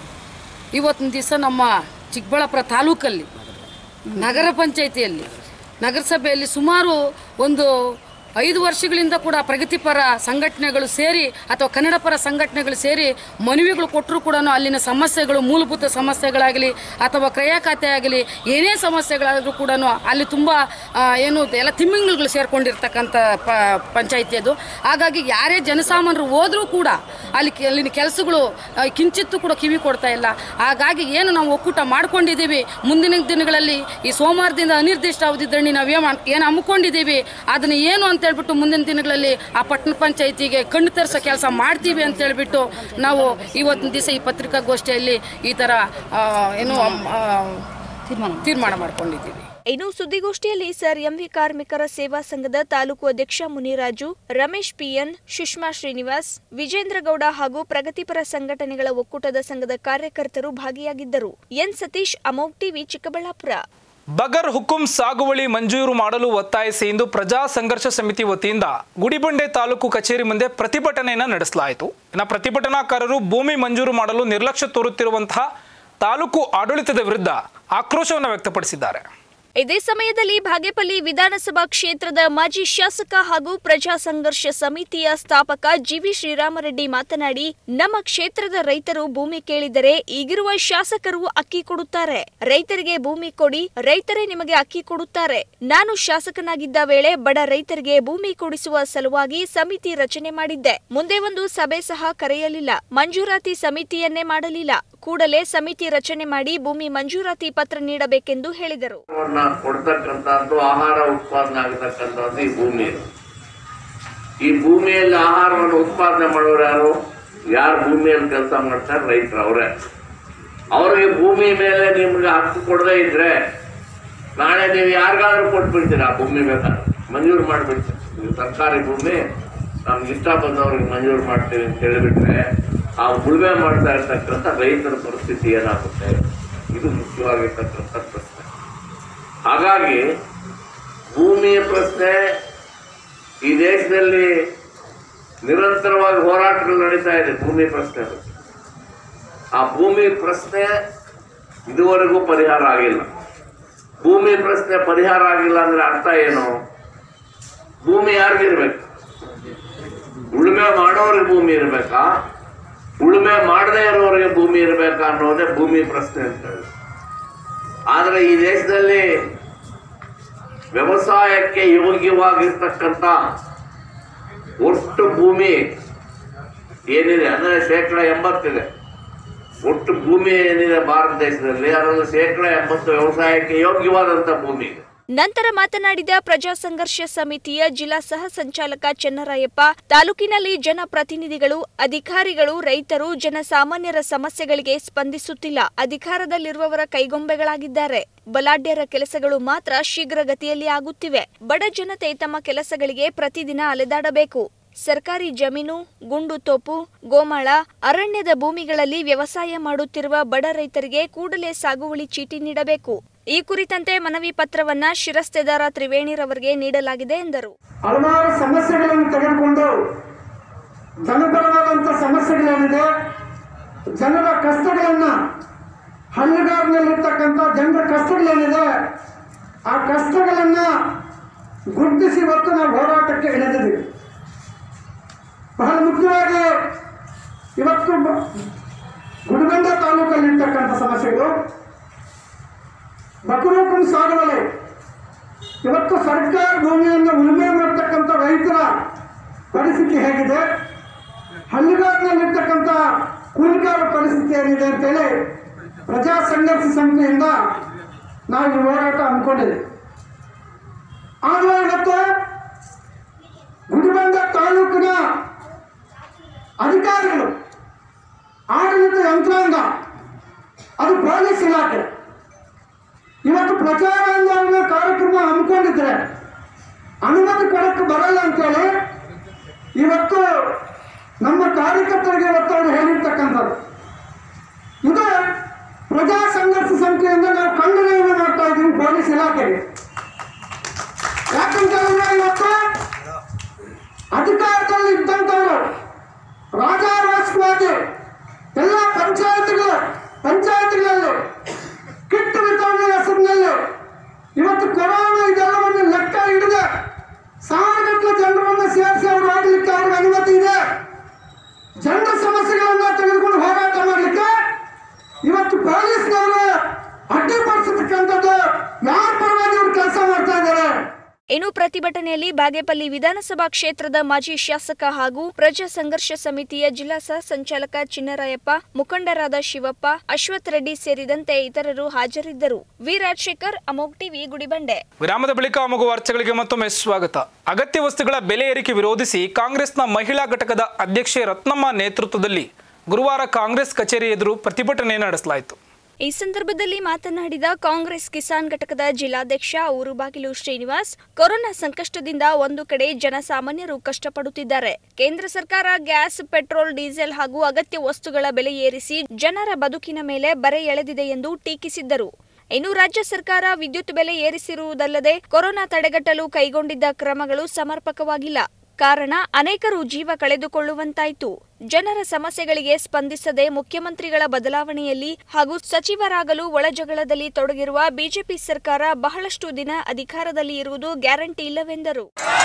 ಇವತ್ತಿನ ದಿವಸ ನಮ್ಮ ಚಿಕ್ಕಬಳ್ಳಾಪುರ ತಾಲೂಕಲ್ಲಿ ನಗರ ಪಂಚಾಯಿತಿಯಲ್ಲಿ ನಗರಸಭೆಯಲ್ಲಿ ಸುಮಾರು ಒಂದು ಐದು ವರ್ಷಗಳಿಂದ ಕೂಡ ಪ್ರಗತಿಪರ ಸಂಘಟನೆಗಳು ಸೇರಿ ಅಥವಾ ಕನ್ನಡ ಪರ ಸಂಘಟನೆಗಳು ಸೇರಿ ಮನವಿಗಳು ಕೊಟ್ಟರು ಕೂಡ ಅಲ್ಲಿನ ಸಮಸ್ಯೆಗಳು ಮೂಲಭೂತ ಸಮಸ್ಯೆಗಳಾಗಲಿ ಅಥವಾ ಕ್ರಯ ಖಾತೆ ಆಗಲಿ ಏನೇ ಸಮಸ್ಯೆಗಳಾದರೂ ಕೂಡ ಅಲ್ಲಿ ತುಂಬ ಆ, ಏನು ಎಲ್ಲ ತಿಮ್ಮಿಂಗ್ಳುಗಳು ಸೇರ್ಕೊಂಡಿರ್ತಕ್ಕಂಥ ಪ ಪಂಚಾಯಿತಿ ಅದು ಹಾಗಾಗಿ ಯಾರೇ ಜನಸಾಮಾನ್ಯರು ಹೋದರೂ ಕೂಡ ಅಲ್ಲಿ ಕೆ- ಅಲ್ಲಿನ ಕೆಲಸಗಳು ಆ, ಕಿಂಚಿತ್ತೂ ಕೂಡ ಕಿವಿ ಕೊಡ್ತಾ ಇಲ್ಲ ಹಾಗಾಗಿ ಏನು ನಾವು ಒಕ್ಕೂಟ ಮಾಡ್ಕೊಂಡಿದ್ದೀವಿ ಮುಂದಿನ ದಿನಗಳಲ್ಲಿ ಈ ಸೋಮವಾರದಿಂದ ಅನಿರ್ದಿಷ್ಟ ಅವಧಿ ದಂಡಿ ನಾವು ಏನು ಏನು ಹಮ್ಮಿಕೊಂಡಿದ್ದೀವಿ ಅದನ್ನು ಏನು ಅಂತ ಹೇಳ್ಬಿಟ್ಟು ಮುಂದಿನ ದಿನಗಳಲ್ಲಿ ಆ ಪಟ್ಟಣ ಪಂಚಾಯಿತಿಗೆ ಕಣ್ಣು ತರಿಸೋ ಕೆಲಸ ಮಾಡ್ತೀವಿ ಅಂತ ಹೇಳ್ಬಿಟ್ಟು ನಾವು ಇವತ್ತಿನ ದಿವಸ ಈ ಪತ್ರಿಕಾಗೋಷ್ಠಿಯಲ್ಲಿ ಈ ಥರ ಆ, ಏನು ಆ, ತೀರ್ಮಾನ ಮಾಡ್ಕೊಂಡಿದ್ದೀವಿ ಇನ್ನು ಸುದ್ದಿಗೋಷ್ಠಿಯಲ್ಲಿ ಸರ್ ಎಂವಿ ಕಾರ್ಮಿಕರ ಸೇವಾ ಸಂಘದ ತಾಲೂಕು ಅಧ್ಯಕ್ಷ ಮುನಿರಾಜು ರಮೇಶ್ ಪಿಎನ್ ಸುಷ್ಮಾ ಶ್ರೀನಿವಾಸ್ ವಿಜೇಂದ್ರಗೌಡ ಹಾಗೂ ಪ್ರಗತಿಪರ ಸಂಘಟನೆಗಳ ಒಕ್ಕೂಟದ ಸಂಘದ ಕಾರ್ಯಕರ್ತರು ಭಾಗಿಯಾಗಿದ್ದರು ಎನ್ ಸತೀಶ್ ಅಮೋಗ್ ಟಿವಿ ಚಿಕ್ಕಬಳ್ಳಾಪುರ ಬಗರ್ ಹುಕುಂ ಸಾಗುವಳಿ ಮಂಜೂರು ಮಾಡಲು ಒತ್ತಾಯಿಸಿ ಇಂದು ಪ್ರಜಾ ಸಂಘರ್ಷ ಸಮಿತಿ ವತಿಯಿಂದ ಗುಡಿಬಂಡೆ ತಾಲೂಕು ಕಚೇರಿ ಮುಂದೆ ಪ್ರತಿಭಟನೆಯನ್ನು ನಡೆಸಲಾಯಿತು ಇನ್ನು ಪ್ರತಿಭಟನಾಕಾರರು ಭೂಮಿ ಮಂಜೂರು ಮಾಡಲು ನಿರ್ಲಕ್ಷ್ಯ ತೋರುತ್ತಿರುವಂತಹ ತಾಲೂಕು ಆಡಳಿತದ ವಿರುದ್ಧ ಆಕ್ರೋಶವನ್ನು ವ್ಯಕ್ತಪಡಿಸಿದ್ದಾರೆ ಇದೇ ಸಮಯದಲ್ಲಿ ಬಾಗೇಪಲ್ಲಿ ವಿಧಾನಸಭಾ ಕ್ಷೇತ್ರದ ಮಾಜಿ ಶಾಸಕ ಹಾಗೂ ಪ್ರಜಾ ಸಂಘರ್ಷ ಸಮಿತಿಯ ಸ್ಥಾಪಕ ಜಿವಿ ಶ್ರೀರಾಮರೆಡ್ಡಿ ಮಾತನಾಡಿ ನಮ್ಮ ಕ್ಷೇತ್ರದ ರೈತರು ಭೂಮಿ ಕೇಳಿದರೆ ಈಗಿರುವ ಶಾಸಕರು ಅಕ್ಕಿ ಕೊಡುತ್ತಾರೆ ರೈತರಿಗೆ ಭೂಮಿ ಕೊಡಿ ರೈತರೇ ನಿಮಗೆ ಅಕ್ಕಿ ಕೊಡುತ್ತಾರೆ ನಾನು ಶಾಸಕನಾಗಿದ್ದ ವೇಳೆ ಬಡ ರೈತರಿಗೆ ಭೂಮಿ ಕೊಡಿಸುವ ಸಲುವಾಗಿ ಸಮಿತಿ ರಚನೆ ಮಾಡಿದ್ದೆ ಮುಂದೆ ಒಂದು ಸಭೆ ಸಹ ಕರೆಯಲಿಲ್ಲ ಮಂಜೂರಾತಿ ಸಮಿತಿಯನ್ನೇ ಮಾಡಲಿಲ್ಲ ಕೂಡಲೇ ಸಮಿತಿ ರಚನೆ ಮಾಡಿ ಭೂಮಿ ಮಂಜೂರಾತಿ ಪತ್ರ ನೀಡಬೇಕೆಂದು ಹೇಳಿದರು ಆಹಾರವನ್ನ ಕೊಡ್ತಕ್ಕಂಥದ್ದು ಆಹಾರ ಉತ್ಪಾದನೆ ಆಗತಕ್ಕಂಥದ್ದು ಈ ಭೂಮಿ ಈ ಭೂಮಿಯಲ್ಲಿ ಆಹಾರವನ್ನು ಉತ್ಪಾದನೆ ಮಾಡೋರು ಯಾರು ಯಾರು ಭೂಮಿಯಲ್ಲಿ ಕೆಲಸ ಮಾಡ್ತಾರೆ ರೈತರು ಅವರೇ ಅವ್ರಿಗೆ ಭೂಮಿ ಮೇಲೆ ನಿಮ್ಗೆ ಹಕ್ಕು ಕೊಡದೇ ಇದ್ರೆ ನಾಳೆ ನೀವು ಯಾರಿಗಾದ್ರೂ ಕೊಟ್ಬಿಡ್ತೀರಾ ಆ ಭೂಮಿ ಬೇಕಾದ್ರೆ ಮಂಜೂರು ಮಾಡಿಬಿಡ್ತೀರಿ ಇದು ಸರ್ಕಾರಿ ಭೂಮಿ ನಮ್ಗೆ ಇಷ್ಟ ಬಂದವ್ರಿಗೆ ಮಂಜೂರು ಮಾಡ್ತೀವಿ ಅಂತ ಹೇಳಿಬಿಟ್ರೆ ಆ ಉಳುಮೆ ಮಾಡ್ತಾ ಇರ್ತಕ್ಕಂಥ ರೈತರ ಪರಿಸ್ಥಿತಿ ಏನಾಗುತ್ತೆ ಇದು ಮುಖ್ಯವಾಗಿರ್ತಕ್ಕಂಥ ಪ್ರಶ್ನೆ ಹಾಗಾಗಿ ಭೂಮಿಯ ಪ್ರಶ್ನೆ ಈ ದೇಶದಲ್ಲಿ ನಿರಂತರವಾಗಿ ಹೋರಾಟಗಳು ನಡೀತಾ ಇದೆ ಭೂಮಿ ಪ್ರಶ್ನೆ ಬಗ್ಗೆ. ಆ ಭೂಮಿ ಪ್ರಶ್ನೆ ಇದುವರೆಗೂ ಪರಿಹಾರ ಆಗಿಲ್ಲ ಭೂಮಿ ಪ್ರಶ್ನೆ ಪರಿಹಾರ ಆಗಿಲ್ಲ ಅಂದ್ರೆ ಅರ್ಥ ಏನು ಭೂಮಿ ಯಾರಿಗಿರ್ಬೇಕು ಉಳುಮೆ ಮಾಡೋರಿಗೆ ಭೂಮಿ ಇರ್ಬೇಕಾ ಉಳುಮೆ ಮಾಡದೇ ಇರೋರಿಗೆ ಭೂಮಿ ಇರ್ಬೇಕಾ ಅನ್ನೋದೇ ಭೂಮಿ ಪ್ರಶ್ನೆ ಅಂತ ಹೇಳಿ ಆದ್ರೆ ಈ ದೇಶದಲ್ಲಿ ವ್ಯವಸಾಯಕ್ಕೆ ಯೋಗ್ಯವಾಗಿರ್ತಕ್ಕಂಥ ಒಟ್ಟು ಭೂಮಿ ಏನಿದೆ ಅಂದ್ರೆ ಶೇಕಡ ಎಂಬತ್ತಿದೆ ಒಟ್ಟು ಭೂಮಿ ಏನಿದೆ ಭಾರತ ದೇಶದಲ್ಲಿ ಅದರಲ್ಲಿ ಶೇಕಡ ಎಂಬತ್ತು ವ್ಯವಸಾಯಕ್ಕೆ ಯೋಗ್ಯವಾದಂತ ಭೂಮಿ ಇದೆ ನಂತರ ಮಾತನಾಡಿದ ಪ್ರಜಾ ಸಂಘರ್ಷ ಸಮಿತಿಯ ಜಿಲ್ಲಾ ಸಹ ಸಂಚಾಲಕ ಚೆನ್ನರಾಯಪ್ಪ ತಾಲೂಕಿನಲ್ಲಿ ಜನಪ್ರತಿನಿಧಿಗಳು ಅಧಿಕಾರಿಗಳು ರೈತರು ಜನಸಾಮಾನ್ಯರ ಸಮಸ್ಯೆಗಳಿಗೆ ಸ್ಪಂದಿಸುತ್ತಿಲ್ಲ ಅಧಿಕಾರದಲ್ಲಿರುವವರ ಕೈಗೊಂಬೆಗಳಾಗಿದ್ದಾರೆ ಬಲಾಢ್ಯರ ಕೆಲಸಗಳು ಮಾತ್ರ ಶೀಘ್ರಗತಿಯಲ್ಲಿ ಆಗುತ್ತಿವೆ ಬಡ ಜನತೆ ತಮ್ಮ ಕೆಲಸಗಳಿಗೆ ಪ್ರತಿದಿನ ಅಲೆದಾಡಬೇಕು ಸರ್ಕಾರಿ ಜಮೀನು ಗುಂಡು ತೋಪು ಗೋಮಾಳ ಅರಣ್ಯದ ಭೂಮಿಗಳಲ್ಲಿ ವ್ಯವಸಾಯ ಮಾಡುತ್ತಿರುವ ಬಡ ರೈತರಿಗೆ ಕೂಡಲೇ ಸಾಗುವಳಿ ಚೀಟಿ ನೀಡಬೇಕು ಈ ಕುರಿತಂತೆ ಮನವಿ ಪತ್ರವನ್ನ ಶಿರಸ್ತೆದಾರ ತ್ರಿವೇಣಿರವರಿಗೆ ನೀಡಲಾಗಿದೆ ಎಂದರು ಹಲವಾರು ಸಮಸ್ಯೆಗಳನ್ನು ತೆಗೆದುಕೊಂಡು ಜನಪರವಾದಂಥ ಸಮಸ್ಯೆಗಳೇನಿದೆ ಜನರ ಕಷ್ಟಗಳನ್ನ ಹಳ್ಳಿಗಾರಿನಲ್ಲಿರ್ತಕ್ಕಂಥ ಜನರ ಕಷ್ಟಗಳೇನಿದೆ ಆ ಕಷ್ಟಗಳನ್ನ ಗುರುತಿಸಿ ಇವತ್ತು ನಾವು ಹೋರಾಟಕ್ಕೆ ಇಳಿದಿದ್ದೀವಿ ಬಹಳ ಮುಖ್ಯವಾಗಿ ಇವತ್ತು ಬ- ಗುಡಿಬಂಡ ತಾಲೂಕಲ್ಲಿರ್ತಕ್ಕಂಥ ಸಮಸ್ಯೆಗಳು ಬಕರೂಕಂ ಸಾಗುವಳಿ ಇವತ್ತು ಸರ್ಕಾರ ಭೂಮಿಯನ್ನು ಉಳುಮೆ ಮಾಡ್ತಕ್ಕಂಥ ರೈತರ ಪರಿಸ್ಥಿತಿ ಹೇಗಿದೆ ಹಳ್ಳಿಗಾರಿನಲ್ಲಿರ್ತಕ್ಕಂಥ ಕೂಲಿಗಾರ ಪರಿಸ್ಥಿತಿ ಏನಿದೆ ಅಂತೇಳಿ ಪ್ರಜಾ ಸಂಘರ್ಷ ಸಮಿತಿಯಿಂದ ನಾವು ಈ ಹೋರಾಟ ಹಮ್ಮಿಕೊಂಡಿದ್ದೀವಿ ಆದರೆ ಇವತ್ತು ಗುಡಿಬಂದ ತಾಲೂಕಿನ ಅಧಿಕಾರಿಗಳು ಆಡಳಿತ ಯಂತ್ರಾಂಗ ಅದು ಪೊಲೀಸ್ ಇಲಾಖೆ ಇವತ್ತು ಪ್ರಚಾರಾಂದೋಲನ ಕಾರ್ಯಕ್ರಮ ಹಮ್ಮಿಕೊಂಡಿದ್ರೆ ಅನುಮತಿ ಕೊಡಕ್ಕೆ ಬರಲ್ಲ ಅಂತೇಳಿ ಇವತ್ತು ನಮ್ಮ ಕಾರ್ಯಕರ್ತರಿಗೆ ಇವತ್ತು ಅವರು ಹೇಳಿರ್ತಕ್ಕಂಥದ್ದು ಇದು ಪ್ರಜಾ ಸಂಘರ್ಷ ಸಮಿತಿಯಿಂದ ನಾವು ಖಂಡನೆಯನ್ನು ಮಾಡ್ತಾ ಇದ್ದೀವಿ ಪೊಲೀಸ್ ಇಲಾಖೆಗೆ ಯಾಕಂತ ಹೇಳಿದ್ರೆ ಇವತ್ತು ಅಧಿಕಾರದಲ್ಲಿ ಇದ್ದಂಥವರು ರಾಜಾರೋಷವಾಗಿ ಎಲ್ಲ ಪಂಚಾಯತ್ಗಳು ಪಂಚಾಯತ್ಗಳಲ್ಲಿ ಕಿಟ್ ವಿತರಣೆ ಹೆಸರಿನಲ್ಲಿ ಇವತ್ತು ಕೊರೋನಾ ಇದೆಲ್ಲವನ್ನು ಲೆಕ್ಕ ಹಿಡಿದ ಸಾವಿರಗಟ್ಟಲೆ ಜನರನ್ನು ಸೇರಿಸಿ ಅವರು ಆಡಲಿಕ್ಕೆ ಅವ್ರಿಗೆ ಅನುಮತಿ ಇದೆ ಜನರ ಸಮಸ್ಯೆಗಳನ್ನ ತೆಗೆದುಕೊಂಡು ಹೋರಾಟ ಮಾಡಲಿಕ್ಕೆ ಇವತ್ತು ಪೊಲೀಸ್ನವರು ಅಡ್ಡಿಪಡಿಸತಕ್ಕಂಥದ್ದು ಯಾರ ಪರವಾಗಿ ಇವರು ಕೆಲಸ ಮಾಡ್ತಾ ಇದ್ದಾರೆ ಇನ್ನು ಪ್ರತಿಭಟನೆಯಲ್ಲಿ ಬಾಗೇಪಲ್ಲಿ ವಿಧಾನಸಭಾ ಕ್ಷೇತ್ರದ ಮಾಜಿ ಶಾಸಕ ಹಾಗೂ ಪ್ರಜಾ ಸಂಘರ್ಷ ಸಮಿತಿಯ ಜಿಲ್ಲಾ ಸಹ ಸಂಚಾಲಕ ಚಿನ್ನರಾಯಪ್ಪ ಮುಖಂಡರಾದ ಶಿವಪ್ಪ ಅಶ್ವಥ್ ರೆಡ್ಡಿ ಸೇರಿದಂತೆ ಇತರರು ಹಾಜರಿದ್ದರು ವಿ ರಾಜಶೇಖರ್ ಅಮೋಗ್ ಟಿವಿ ಗುಡಿಬಂಡೆ ವಿರಾಮದ ಬಳಿಕ ಮಗು ವಾರ್ತೆಗಳಿಗೆ ಮತ್ತೊಮ್ಮೆ ಸ್ವಾಗತ ಅಗತ್ಯ ವಸ್ತುಗಳ ಬೆಲೆ ಏರಿಕೆ ವಿರೋಧಿಸಿ ಕಾಂಗ್ರೆಸ್ನ ಮಹಿಳಾ ಘಟಕದ ಅಧ್ಯಕ್ಷೆ ರತ್ನಮ್ಮ ನೇತೃತ್ವದಲ್ಲಿ ಗುರುವಾರ ಕಾಂಗ್ರೆಸ್ ಕಚೇರಿ ಎದುರು ಪ್ರತಿಭಟನೆ ನಡೆಸಲಾಯಿತು ಈ ಸಂದರ್ಭದಲ್ಲಿ ಮಾತನಾಡಿದ ಕಾಂಗ್ರೆಸ್ ಕಿಸಾನ್ ಘಟಕದ ಜಿಲ್ಲಾಧ್ಯಕ್ಷ ಊರುಬಾಗಿಲು ಶ್ರೀನಿವಾಸ್ ಕೊರೋನಾ ಸಂಕಷ್ಟದಿಂದ ಒಂದು ಕಡೆ ಜನಸಾಮಾನ್ಯರು ಕಷ್ಟಪಡುತ್ತಿದ್ದಾರೆ ಕೇಂದ್ರ ಸರ್ಕಾರ ಗ್ಯಾಸ್ ಪೆಟ್ರೋಲ್ ಡೀಸೆಲ್ ಹಾಗೂ ಅಗತ್ಯ ವಸ್ತುಗಳ ಬೆಲೆ ಏರಿಸಿ ಜನರ ಬದುಕಿನ ಮೇಲೆ ಬರೆ ಎಳೆದಿದೆ ಎಂದು ಟೀಕಿಸಿದ್ದರು ಇನ್ನು ರಾಜ್ಯ ಸರ್ಕಾರ ವಿದ್ಯುತ್ ಬೆಲೆ ಏರಿಸಿರುವುದಲ್ಲದೆ ಕೊರೋನಾ ತಡೆಗಟ್ಟಲು ಕೈಗೊಂಡಿದ್ದ ಕ್ರಮಗಳು ಸಮರ್ಪಕವಾಗಿಲ್ಲ ಕಾರಣ ಅನೇಕರು ಜೀವ ಕಳೆದುಕೊಳ್ಳುವಂತಾಯಿತು ಜನರ ಸಮಸ್ಯೆಗಳಿಗೆ ಸ್ಪಂದಿಸದೆ ಮುಖ್ಯಮಂತ್ರಿಗಳ ಬದಲಾವಣೆಯಲ್ಲಿ ಹಾಗೂ ಸಚಿವರಾಗಲು ಒಳಜಗಳದಲ್ಲಿ ತೊಡಗಿರುವ ಬಿಜೆಪಿ ಸರ್ಕಾರ ಬಹಳಷ್ಟು ದಿನ ಅಧಿಕಾರದಲ್ಲಿ ಇರುವುದು ಗ್ಯಾರಂಟಿ ಇಲ್ಲವೆಂದರು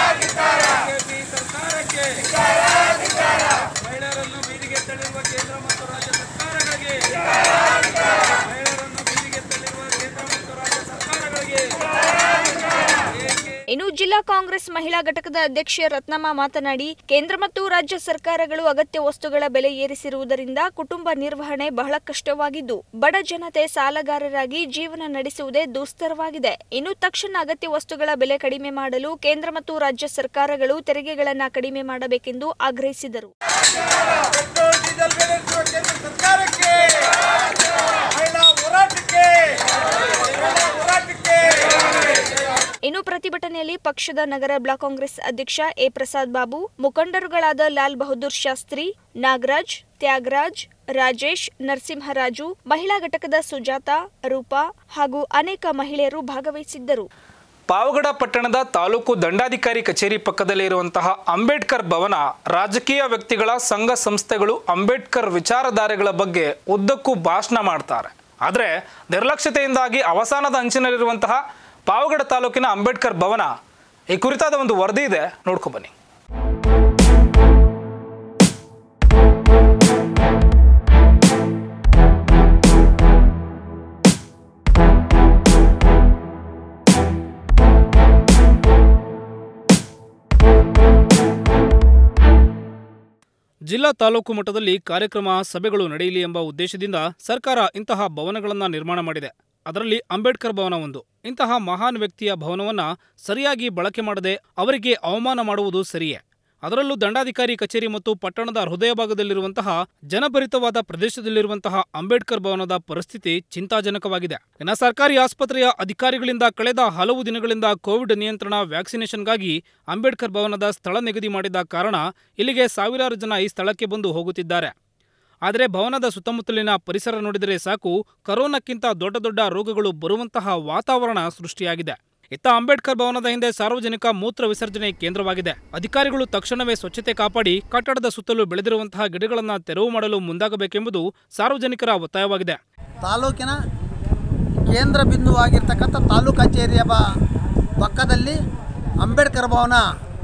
ಇನ್ನು ಜಿಲ್ಲಾ ಕಾಂಗ್ರೆಸ್ ಮಹಿಳಾ ಘಟಕದ ಅಧ್ಯಕ್ಷೆ ರತ್ನಮ್ಮ ಮಾತನಾಡಿ ಕೇಂದ್ರ ಮತ್ತು ರಾಜ್ಯ ಸರ್ಕಾರಗಳು ಅಗತ್ಯ ವಸ್ತುಗಳ ಬೆಲೆ ಏರಿಸಿರುವುದರಿಂದ ಕುಟುಂಬ ನಿರ್ವಹಣೆ ಬಹಳ ಕಷ್ಟವಾಗಿದ್ದು ಬಡ ಜನತೆ ಸಾಲಗಾರರಾಗಿ ಜೀವನ ನಡೆಸುವುದೇ ದುಸ್ತರವಾಗಿದೆ ಇನ್ನು ತಕ್ಷಣ ಅಗತ್ಯ ವಸ್ತುಗಳ ಬೆಲೆ ಕಡಿಮೆ ಮಾಡಲು ಕೇಂದ್ರ ಮತ್ತು ರಾಜ್ಯ ಸರ್ಕಾರಗಳು ತೆರಿಗೆಗಳನ್ನು ಕಡಿಮೆ ಮಾಡಬೇಕೆಂದು ಆಗ್ರಹಿಸಿದರು ಇನ್ನು ಪ್ರತಿಭಟನೆಯಲ್ಲಿ ಪಕ್ಷದ ನಗರ ಬ್ಲಾಕ್ ಕಾಂಗ್ರೆಸ್ ಅಧ್ಯಕ್ಷ ಎ ಪ್ರಸಾದ್ ಬಾಬು ಮುಖಂಡರುಗಳಾದ ಲಾಲ್ ಬಹದ್ದೂರ್ ಶಾಸ್ತ್ರಿ ನಾಗರಾಜ್ ತ್ಯಾಗರಾಜ್ ರಾಜೇಶ್ ನರಸಿಂಹರಾಜು ಮಹಿಳಾ ಘಟಕದ ಸುಜಾತ ರೂಪಾ ಹಾಗೂ ಅನೇಕ ಮಹಿಳೆಯರು ಭಾಗವಹಿಸಿದ್ದರು ಪಾವಗಡ ಪಟ್ಟಣದ ತಾಲೂಕು ದಂಡಾಧಿಕಾರಿ ಕಚೇರಿ ಪಕ್ಕದಲ್ಲಿ ಇರುವಂತಹ ಅಂಬೇಡ್ಕರ್ ಭವನ ರಾಜಕೀಯ ವ್ಯಕ್ತಿಗಳ ಸಂಘ ಸಂಸ್ಥೆಗಳು ಅಂಬೇಡ್ಕರ್ ವಿಚಾರಧಾರೆಗಳ ಬಗ್ಗೆ ಉದ್ದಕ್ಕೂ ಭಾಷಣ ಮಾಡ್ತಾರೆ ಆದರೆ ನಿರ್ಲಕ್ಷ್ಯತೆಯಿಂದಾಗಿ ಅವಸಾನದ ಅಂಚಿನಲ್ಲಿರುವಂತಹ ಪಾವಗಡ ತಾಲೂಕಿನ ಅಂಬೇಡ್ಕರ್ ಭವನ ಈ ಕುರಿತಾದ ಒಂದು ವರದಿ ಇದೆ ನೋಡ್ಕೊಂಬನ್ನಿ ಜಿಲ್ಲಾ ತಾಲೂಕು ಮಟ್ಟದಲ್ಲಿ ಕಾರ್ಯಕ್ರಮ ಸಭೆಗಳು ನಡೆಯಲಿ ಎಂಬ ಉದ್ದೇಶದಿಂದ ಸರ್ಕಾರ ಇಂತಹ ಭವನಗಳನ್ನು ನಿರ್ಮಾಣ ಮಾಡಿದೆ ಅದರಲ್ಲಿ ಅಂಬೇಡ್ಕರ್ ಭವನ ಒಂದು ಇಂತಹ ಮಹಾನ್ ವ್ಯಕ್ತಿಯ ಭವನವನ್ನ ಸರಿಯಾಗಿ ಬಳಕೆ ಮಾಡದೆ ಅವರಿಗೆ ಅವಮಾನ ಮಾಡುವುದು ಸರಿಯೇ ಅದರಲ್ಲೂ ದಂಡಾಧಿಕಾರಿ ಕಚೇರಿ ಮತ್ತು ಪಟ್ಟಣದ ಹೃದಯ ಭಾಗದಲ್ಲಿರುವಂತಹ ಜನಭರಿತವಾದ ಪ್ರದೇಶದಲ್ಲಿರುವಂತಹ ಅಂಬೇಡ್ಕರ್ ಭವನದ ಪರಿಸ್ಥಿತಿ ಚಿಂತಾಜನಕವಾಗಿದೆ ಇನ್ನು ಸರ್ಕಾರಿ ಆಸ್ಪತ್ರೆಯ ಅಧಿಕಾರಿಗಳಿಂದ ಕಳೆದ ಹಲವು ದಿನಗಳಿಂದ ಕೋವಿಡ್ ನಿಯಂತ್ರಣ ವ್ಯಾಕ್ಸಿನೇಷನ್ಗಾಗಿ ಅಂಬೇಡ್ಕರ್ ಭವನದ ಸ್ಥಳ ನಿಗದಿ ಮಾಡಿದ ಕಾರಣ ಇಲ್ಲಿಗೆ ಸಾವಿರಾರು ಜನ ಈ ಸ್ಥಳಕ್ಕೆ ಬಂದು ಹೋಗುತ್ತಿದ್ದಾರೆ ಆದರೆ ಭವನದ ಸುತ್ತಮುತ್ತಲಿನ ಪರಿಸರ ನೋಡಿದರೆ ಸಾಕು ಕರೋನಾಕ್ಕಿಂತ ದೊಡ್ಡ ದೊಡ್ಡ ರೋಗಗಳು ಬರುವಂತಹ ವಾತಾವರಣ ಸೃಷ್ಟಿಯಾಗಿದೆ ಇತ್ತ ಅಂಬೇಡ್ಕರ್ ಭವನದ ಹಿಂದೆ ಸಾರ್ವಜನಿಕ ಮೂತ್ರ ವಿಸರ್ಜನೆ ಕೇಂದ್ರವಾಗಿದೆ ಅಧಿಕಾರಿಗಳು ತಕ್ಷಣವೇ ಸ್ವಚ್ಛತೆ ಕಾಪಾಡಿ ಕಟ್ಟಡದ ಸುತ್ತಲೂ ಬೆಳೆದಿರುವಂತಹ ಗಿಡಗಳನ್ನು ತೆರವು ಮಾಡಲು ಮುಂದಾಗಬೇಕೆಂಬುದು ಸಾರ್ವಜನಿಕರ ಒತ್ತಾಯವಾಗಿದೆ ತಾಲೂಕಿನ ಕೇಂದ್ರ ಬಿಂದುವಾಗಿರ್ತಕ್ಕಂಥ ತಾಲೂಕು ಕಚೇರಿಯ ಬ ಪಕ್ಕದಲ್ಲಿ ಅಂಬೇಡ್ಕರ್ ಭವನ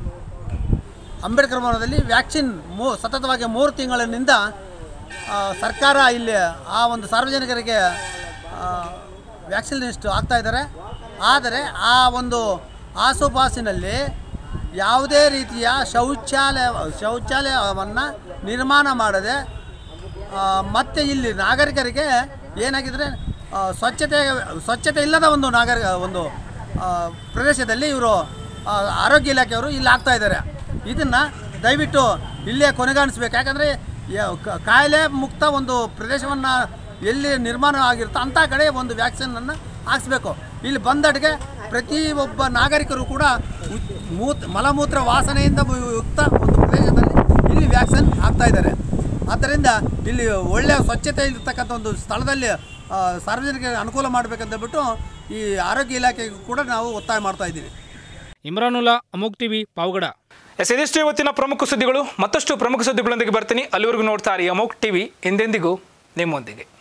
ಅಂಬೇಡ್ಕರ್ ಭವನದಲ್ಲಿ ವ್ಯಾಕ್ಸಿನ್ ಮೂ ಸತತವಾಗಿ ಮೂರು ತಿಂಗಳಿನಿಂದ ಆ, ಸರ್ಕಾರ ಇಲ್ಲಿ ಆ ಒಂದು ಸಾರ್ವಜನಿಕರಿಗೆ ವ್ಯಾಕ್ಸಿನಿಸ್ಟ್ ಆಗ್ತಾ ಇದ್ದಾರೆ ಆದರೆ ಆ ಒಂದು ಆಸುಪಾಸಿನಲ್ಲಿ ಯಾವುದೇ ರೀತಿಯ ಶೌಚಾಲಯ ಶೌಚಾಲಯವನ್ನು ನಿರ್ಮಾಣ ಮಾಡದೆ ಆ, ಮತ್ತೆ ಇಲ್ಲಿ ನಾಗರಿಕರಿಗೆ ಏನಾಗಿದ್ರೆ ಆ, ಸ್ವಚ್ಛತೆ ಸ್ವಚ್ಛತೆ ಇಲ್ಲದ ಒಂದು ನಾಗರಿಕ ಒಂದು ಆ, ಪ್ರದೇಶದಲ್ಲಿ ಇವರು ಆರೋಗ್ಯ ಇಲಾಖೆಯವರು ಇಲ್ಲಿ ಆಗ್ತಾ ಇದ್ದಾರೆ ಇದನ್ನು ದಯವಿಟ್ಟು ಇಲ್ಲೇ ಕೊನೆಗಾಣಿಸ್ಬೇಕು ಯಾಕಂದರೆ ಕಾಯಿಲೆ ಮುಕ್ತ ಒಂದು ಪ್ರದೇಶವನ್ನು ಎಲ್ಲಿ ನಿರ್ಮಾಣ ಆಗಿರುತ್ತೋ ಅಂಥ ಕಡೆ ಒಂದು ವ್ಯಾಕ್ಸಿನನ್ನು ಹಾಕ್ಸ್ಬೇಕು ಇಲ್ಲಿ ಬಂದಡಿಗೆ ಪ್ರತಿ ಒಬ್ಬ ನಾಗರಿಕರು ಕೂಡ ಉ- ಮೂತ್ ಮಲಮೂತ್ರ ವಾಸನೆಯಿಂದ ಯುಕ್ತ ಒಂದು ಪ್ರದೇಶದಲ್ಲಿ ಇಲ್ಲಿ ವ್ಯಾಕ್ಸಿನ್ ಹಾಕ್ತಾ ಇದ್ದಾರೆ ಆದ್ದರಿಂದ ಇಲ್ಲಿ ಒಳ್ಳೆಯ ಸ್ವಚ್ಛತೆ ಇರತಕ್ಕಂಥ ಒಂದು ಸ್ಥಳದಲ್ಲಿ ಆ, ಸಾರ್ವಜನಿಕರಿಗೆ ಅನುಕೂಲ ಮಾಡಬೇಕಂತ ಬಿಟ್ಟು ಈ ಆರೋಗ್ಯ ಇಲಾಖೆಗೂ ಕೂಡ ನಾವು ಒತ್ತಾಯ ಮಾಡ್ತಾ ಇದ್ದೀವಿ ಇಮ್ರಾನುಲ್ಲಾ ಅಮೋಕ್ ಟಿವಿ ಪಾವಗಡ ಎಸ್ ಇದಿಷ್ಟು ಇವತ್ತಿನ ಪ್ರಮುಖ ಸುದ್ದಿಗಳು ಮತ್ತಷ್ಟು ಪ್ರಮುಖ ಸುದ್ದಿಗಳೊಂದಿಗೆ ಬರ್ತೀನಿ ಅಲ್ಲಿವರೆಗೂ ನೋಡ್ತಾ ಇರಿ ಅಮೋಕ್ ಟಿವಿ ಎಂದೆಂದಿಗೂ ನಿಮ್ಮೊಂದಿಗೆ